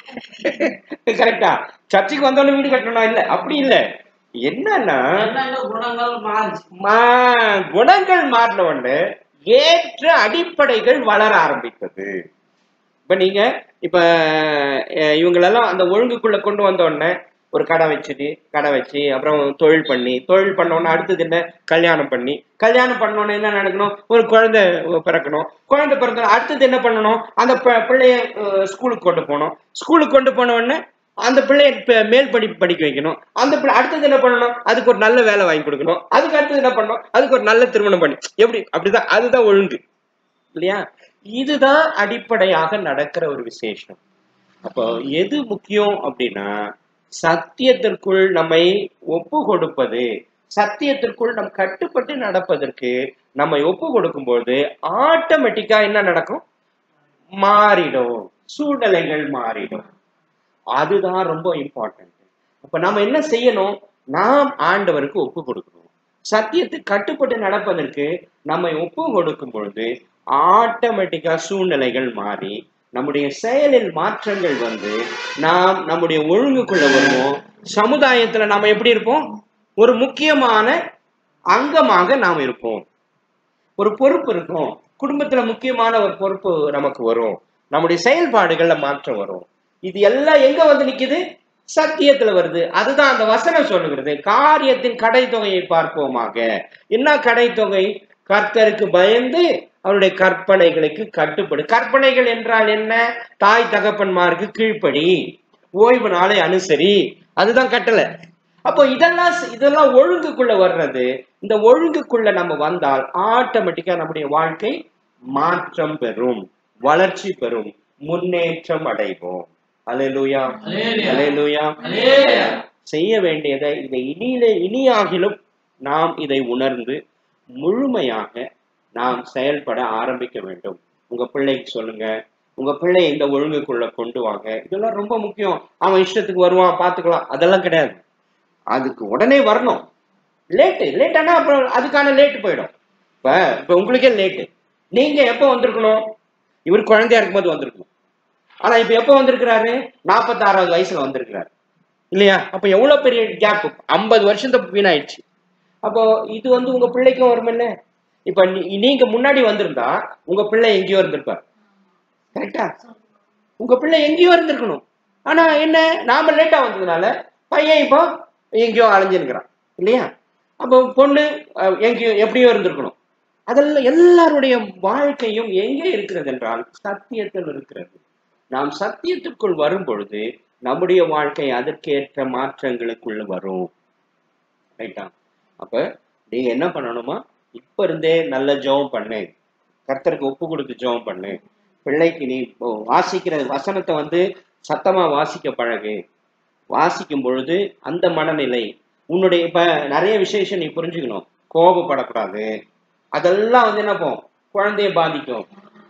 கரெக்டா சர்ச்சுக்கு வந்தோடனே வீடு கட்டணும் இல்ல அப்படி இல்ல என்னன்னா என்னென்ன குணங்கள் மாறிச்சு மா- குணங்கள் மாறின உடனே ஏற்ற அடிப்படைகள் வளர ஆரம்பித்தது இப்ப நீங்க இப்ப அஹ், இவங்களெல்லாம் அந்த ஒழுங்குக்குள்ள கொண்டு வந்த உடனே ஒரு கடை வச்சுட்டு கடை வச்சு அப்புறம் தொழில் பண்ணி தொழில் பண்ண உடனே அடுத்தது என்ன கல்யாணம் பண்ணி கல்யாணம் பண்ண உடனே என்ன நடக்கணும் ஒரு குழந்தை பிறக்கணும் குழந்தை பிறந்த அடுத்தது என்ன பண்ணணும் அந்த ப- பிள்ளைய அஹ், ஸ்கூலுக்கு கொண்டு போகணும் ஸ்கூலுக்கு கொண்டு போன உடனே அந்த பிள்ளைய ப- மேல் படிப்பு படிக்க வைக்கணும் அந்த பிள்ளை அடுத்தது என்ன பண்ணணும் அதுக்கு ஒரு நல்ல வேலை வாங்கி கொடுக்கணும் அதுக்கு அடுத்தது என்ன பண்ணணும் அதுக்கு ஒரு நல்ல திருமணம் பண்ணி எப்படி அப்படிதான் அதுதான் ஒழுங்கு இல்லையா இதுதான் அடிப்படையாக நடக்கிற ஒரு விசேஷம் அப்போ எது முக்கியம் அப்படின்னா சத்தியத்திற்குள் நம்மை ஒப்பு கொடுப்பது சத்தியத்திற்குள் நம் கட்டுப்பட்டு நடப்பதற்கு நம்மை ஒப்பு கொடுக்கும்போது ஆட்டோமேட்டிக்கா என்ன நடக்கும் மாறிடும் சூழ்நிலைகள் மாறிடும் அதுதான் ரொம்ப இம்பார்ட்டன்ட் அப்ப நாம என்ன செய்யணும் நாம் ஆண்டவருக்கு ஒப்பு கொடுக்கணும் சத்தியத்துக்கு கட்டுப்பட்டு நடப்பதற்கு நம்மை ஒப்பு கொடுக்கும் பொழுது ஆட்டோமேட்டிக்கா சூழ்நிலைகள் மாறி நம்முடைய செயலில் மாற்றங்கள் வந்து நாம் நம்முடைய ஒழுங்குக்குள்ள வருவோம் சமுதாயத்துல நாம எப்படி இருப்போம் ஒரு முக்கியமான அங்கமாக நாம் இருப்போம் ஒரு பொறுப்பு இருக்கும் குடும்பத்துல முக்கியமான ஒரு பொறுப்பு நமக்கு வரும் நம்முடைய செயல்பாடுகள்ல மாற்றம் வரும் இது எல்லாம் எங்க வந்து நிக்குது சத்தியத்துல வருது அதுதான் அந்த வசனம் சொல்லுகிறது காரியத்தின் கடைத்தொகையை பார்ப்போமாக என்ன கடைத்தொகை கர்த்தருக்கு பயந்து அவருடைய கற்பனைகளுக்கு கட்டுப்படு கற்பனைகள் என்றால் என்ன தாய் தகப்பன்மாருக்கு கீழ்ப்படி ஓய்வு நாளை அனுசரி அதுதான் கட்டளை அப்போ இதெல்லாம் இதெல்லாம் ஒழுங்குக்குள்ள வர்றது இந்த ஒழுங்குக்குள்ள நம்ம வந்தால் ஆட்டோமேட்டிக்கா நம்முடைய வாழ்க்கை மாற்றம் பெறும் வளர்ச்சி பெறும் முன்னேற்றம் அடைவோம் அலையலூயா அல்லேலூயா. அலையலூயா அல்லேலூயா. செய்ய வேண்டியதை இதை இனியிலே இனியாகிலும் நாம் இதை உணர்ந்து முழுமையாக நாம் செயல்பட ஆரம்பிக்க வேண்டும் உங்க பிள்ளைக்கு சொல்லுங்க உங்க பிள்ளை இந்த ஒழுங்குக்குள்ள கொண்டு வாங்க இதெல்லாம் ரொம்ப முக்கியம் அவன் இஷ்டத்துக்கு வருவான் பார்த்துக்கலாம் அதெல்லாம் கிடையாது அதுக்கு உடனே வரணும் லேட்டு லேட் ஆனா அப்புறம் அதுக்கான லேட்டு போயிடும் இப்ப இப்ப உங்களுக்கே லேட்டு நீங்க எப்போ வந்திருக்கணும் இவர் குழந்தையா இருக்கும்போது வந்திருக்கணும் ஆனா இப்ப எப்போ வந்திருக்கிறாரு நாற்பத்தாறாவது வயசுல வந்திருக்கிறாரு இல்லையா அப்ப எவ்வளவு பெரிய கேப் ஐம்பது வருஷத்தை வீணாயிடுச்சு அப்போ இது வந்து உங்க பிள்ளைக்கும் வருமில்ல இப்ப நீ- நீங்க முன்னாடி வந்திருந்தா உங்க பிள்ளை எங்கேயோ இருந்திருப்பார் கரெக்டா உங்க பிள்ளை எங்கேயோ இருந்திருக்கணும் ஆனா என்ன நாம லேட்டா வந்ததுனால பையன் இப்போ எங்கேயோ அலைஞ்சிருக்கிறான் இல்லையா அப்போ பொண்ணு அஹ், எங்கேயோ எப்படியோ இருந்திருக்கணும் அதெல்லாம் எல்லாருடைய வாழ்க்கையும் எங்கே இருக்கிறது என்றால் சத்தியத்தில் இருக்கிறது நாம் சத்தியத்திற்குள் வரும் பொழுது நம்முடைய வாழ்க்கை அதற்கேற்ற மாற்றங்களுக்குள்ள வரும் ரைட்டா அப்ப நீங்க என்ன பண்ணணுமா இப்ப இருந்தே நல்ல ஜெபம் பண்ணு கர்த்தருக்கு ஒப்பு கொடுத்து ஜெபம் பண்ணு பிள்ளைக்கு நீ இப்போ வாசிக்கிற வசனத்தை வந்து சத்தமா வாசிக்க பழகு வாசிக்கும் பொழுது அந்த மனநிலை உன்னுடைய இப்ப நிறைய விசேஷம் நீ புரிஞ்சுக்கணும் கோபப்படக்கூடாது அதெல்லாம் வந்து என்ன போகும் குழந்தைய பாதிக்கும்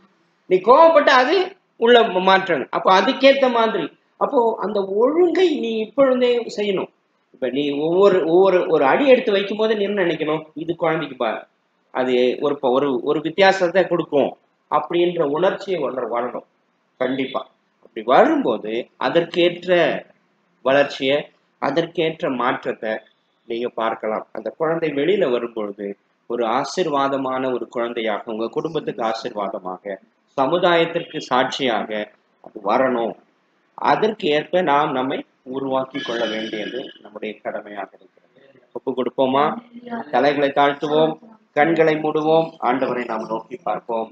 நீ கோவப்பட்ட அது உள்ள மாற்றம் அப்போ அதுக்கேத்த மாதிரி அப்போ அந்த ஒழுங்கை நீ இப்பொழுதே செய்யணும் இப்ப நீ ஒவ்வொரு ஒவ்வொரு ஒரு அடி எடுத்து வைக்கும் போது நீ என்ன நினைக்கணும் இது குழந்தைக்கு பா அது ஒரு ப- ஒரு ஒரு வித்தியாசத்தை கொடுக்கும் அப்படின்ற உணர்ச்சியை வளர வரணும் கண்டிப்பா அப்படி வரும்போது அதற்கேற்ற வளர்ச்சியை அதற்கேற்ற மாற்றத்தை நீங்க பார்க்கலாம் அந்த குழந்தை வெளியில வரும்பொழுது ஒரு ஆசிர்வாதமான ஒரு குழந்தையாக உங்க குடும்பத்துக்கு ஆசிர்வாதமாக சமுதாயத்திற்கு சாட்சியாக அது வரணும் அதற்கு ஏற்ப நாம் நம்மை உருவாக்கி கொள்ள வேண்டியது நம்முடைய கடமையாக இருக்கிறது ஒப்பு கொடுப்போமா தலைகளை தாழ்த்துவோம் கண்களை மூடுவோம் ஆண்டவரை நாம் நோக்கி பார்ப்போம்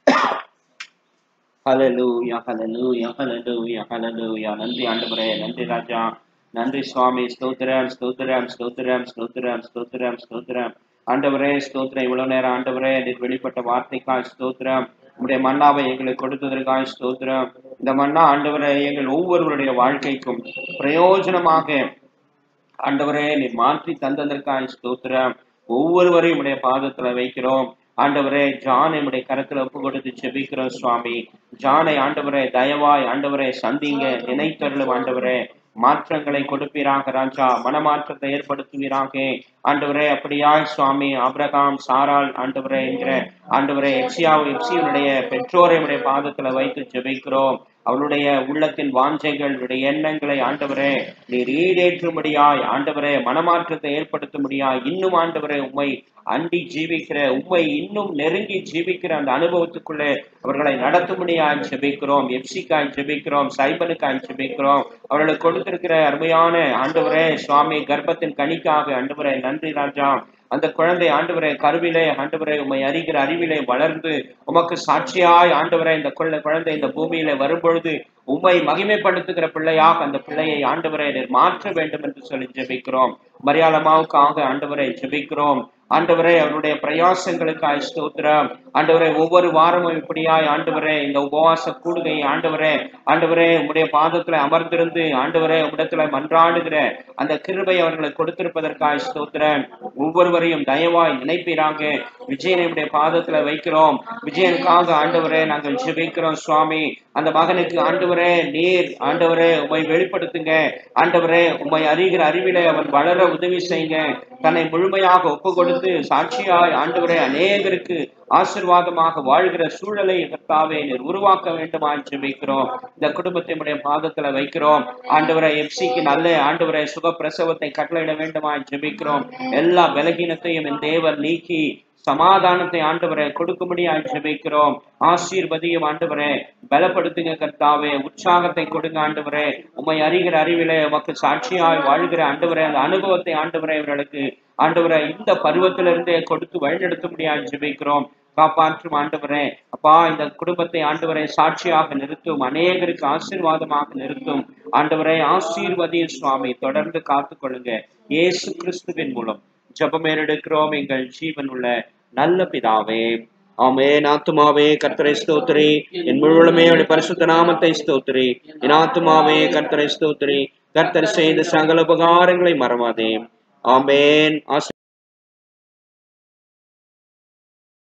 ஹalleluya ஹalleluya ஹalleluya ஹalleluya நன்றி ஆண்டவரே நன்றி ராஜா நன்றி சுவாமி ஸ்தோத்திரம் ஸ்தோத்திரம் ஸ்தோத்திரம் ஸ்தோத்திரம் ஸ்தோத்திரம் ஸ்தோத்திரம் ஆண்டவரே ஸ்தோத்திரம் இவ்வளவு நேரம் ஆண்டவரே நீர் வெளிப்பட்ட வார்த்தைக்காய் ஸ்தோத்திரம் உங்களுடைய மன்னாவை எங்களுக்கு கொடுத்ததற்காய் ஸ்தோத்திரம் இந்த மன்னா ஆண்டவரே எங்கள் ஒவ்வொருவருடைய வாழ்க்கைக்கும் பிரயோஜனமாக ஆண்டவரே நீ மாற்றி தந்ததற்காய் ஸ்தோத்திரம் ஒவ்வொருவரையும் உடைய பாதத்துல வைக்கிறோம் ஆண்டவரே ஜான் நம்முடைய கரத்துல ஒப்பு கொடுத்து செபிக்கிறோம் சுவாமி ஜானை ஆண்டவரே தயவாய் ஆண்டவரே சந்திங்க நினைத்தருளும் ஆண்டவரே மாற்றங்களை கொடுப்பீராக ராஜா மனமாற்றத்தை ஏற்படுத்துவீராக ஆண்டவரே அப்படியாய் சுவாமி ஆபிரகாம் சாராள் ஆண்டவரே என்கிற ஆண்டவரே எப்சியாவு எப்சியனுடைய பெற்றோரை உடைய பாதத்துல வைத்து ஜெபிக்கிறோம் அவளுடைய உள்ளத்தின் வாஞ்சைகள் உடைய எண்ணங்களை ஆண்டவரே நீர் ஈடேற்றும்படியாய் ஆண்டவரே மனமாற்றத்தை ஏற்படுத்தும்படியாய் இன்னும் ஆண்டவரே உம்மை அண்டி ஜீவிக்கிற உம்மை இன்னும் நெருங்கி ஜீவிக்கிற அந்த அனுபவத்துக்குள்ளே அவர்களை நடத்தும்படியாய் ஜெபிக்கிறோம் எப்சிக்காய் ஜெபிக்கிறோம் சைபனுக்காய் ஜெபிக்கிறோம் அவர்களுக்கு கொடுத்திருக்கிற அருமையான ஆண்டவரே சுவாமி கர்ப்பத்தின் கனிக்காக ஆண்டவரே நன்றி ராஜா அந்த குழந்தை ஆண்டவரே கருவிலே ஆண்டவரே உம்மை அறிகிற அறிவிலே வளர்ந்து உமக்கு சாட்சியாய் ஆண்டவரே இந்த குழந்தை குழந்தை இந்த பூமியில வரும்பொழுது உம்மை மகிமைப்படுத்துகிற பிள்ளையாக அந்த பிள்ளையை ஆண்டவரே நீர் மாற்ற வேண்டும் என்று சொல்லி ஜெபிக்கிறோம் மரியாளமாவுக்காக ஆண்டவரை ஜெபிக்கிறோம் ஆண்டவரே அவருடைய பிரயாசங்களுக்காய் ஸ்தோத்திரம் ஆண்டவரே ஒவ்வொரு வாரமும் இப்படியாய் ஆண்டவரே இந்த உபவாச கூடுகை ஆண்டவரே ஆண்டவரே உம்முடைய பாதத்துல அமர்ந்திருந்து ஆண்டவரே உம்மிடத்துல மன்றாடுகிற அந்த கிருபை அவர்களுக்கு கொடுத்திருப்பதற்காய் ஸ்தோத்திரம் ஒவ்வொருவரையும் தயவாய் நினைப்பீராக விஜயனுடைய பாதத்துல வைக்கிறோம் விஜயனுக்காக ஆண்டவரே நாங்கள் ஜெபிக்கிறோம் சுவாமி அந்த மகனுக்கு ஆண்டவரே நீர் ஆண்டவரே உம்மை வெளிப்படுத்துங்க ஆண்டவரே உம்மை அறிகிற அறிவிலே அவன் வளர உதவி செய்யுங்க தன்னை முழுமையாக ஒப்பு கொடுத்து சாட்சியாய் ஆண்டவரே அநேகருக்கு ஆசிர்வாதமாக வாழ்கிற சூழலை கர்த்தாவே நீர் உருவாக்க வேண்டுமா ஜெபிக்கிறோம் இந்த குடும்பத்தை உடைய பாதத்துல வைக்கிறோம் ஆண்டவரை எப்சிக்கு நல்ல ஆண்டவரை சுகப்பிரசவத்தை கட்டளையிட வேண்டுமா ஜெபிக்கிறோம் எல்லா பலகீனத்தையும் என் தேவன் நீக்கி சமாதானத்தை ஆண்டவரை கொடுக்கும்படியா ஜெபிக்கிறோம் ஆசீர்வதியும் ஆண்டவரே பலப்படுத்துங்க கர்த்தாவே உற்சாகத்தை கொடுங்க ஆண்டவரே உம்மை அறிகிற அறிவிலே உமக்கு சாட்சியாய் வாழ்கிற ஆண்டவரே அந்த அனுபவத்தை ஆண்டவரே இவர்களுக்கு ஆண்டவரை இந்த பருவத்திலிருந்தே கொடுத்து வழிநடத்தும்படியா ஜெபிக்கிறோம் காப்பாற்றும் ஆண்டவரே அப்பா இந்த குடும்பத்தை ஆண்டவரை சாட்சியாக நிறுத்தும் அநேகருக்கு ஆசீர்வாதமாக நிறுத்தும் ஆண்டவரை ஆசீர்வதியும் சுவாமி தொடர்ந்து காத்துக்கொள்ளுங்க இயேசு கிறிஸ்துவின் மூலம் ஜபமேறெடுக்கிறோம் எங்கள் ஜீவன் உள்ள நல்ல பிதாவே ஆமென் ஆத்துமாவே கர்த்தரை ஸ்தோத்திரி என் முழுவதுமே அவருடைய பரிசுத்த நாமத்தை ஸ்தோத்திரி என் ஆத்துமாவே கர்த்தரை ஸ்தோத்திரி கர்த்தர் செய்த சகல உபகாரங்களை மறவாதே ஆமென் ஆசீர்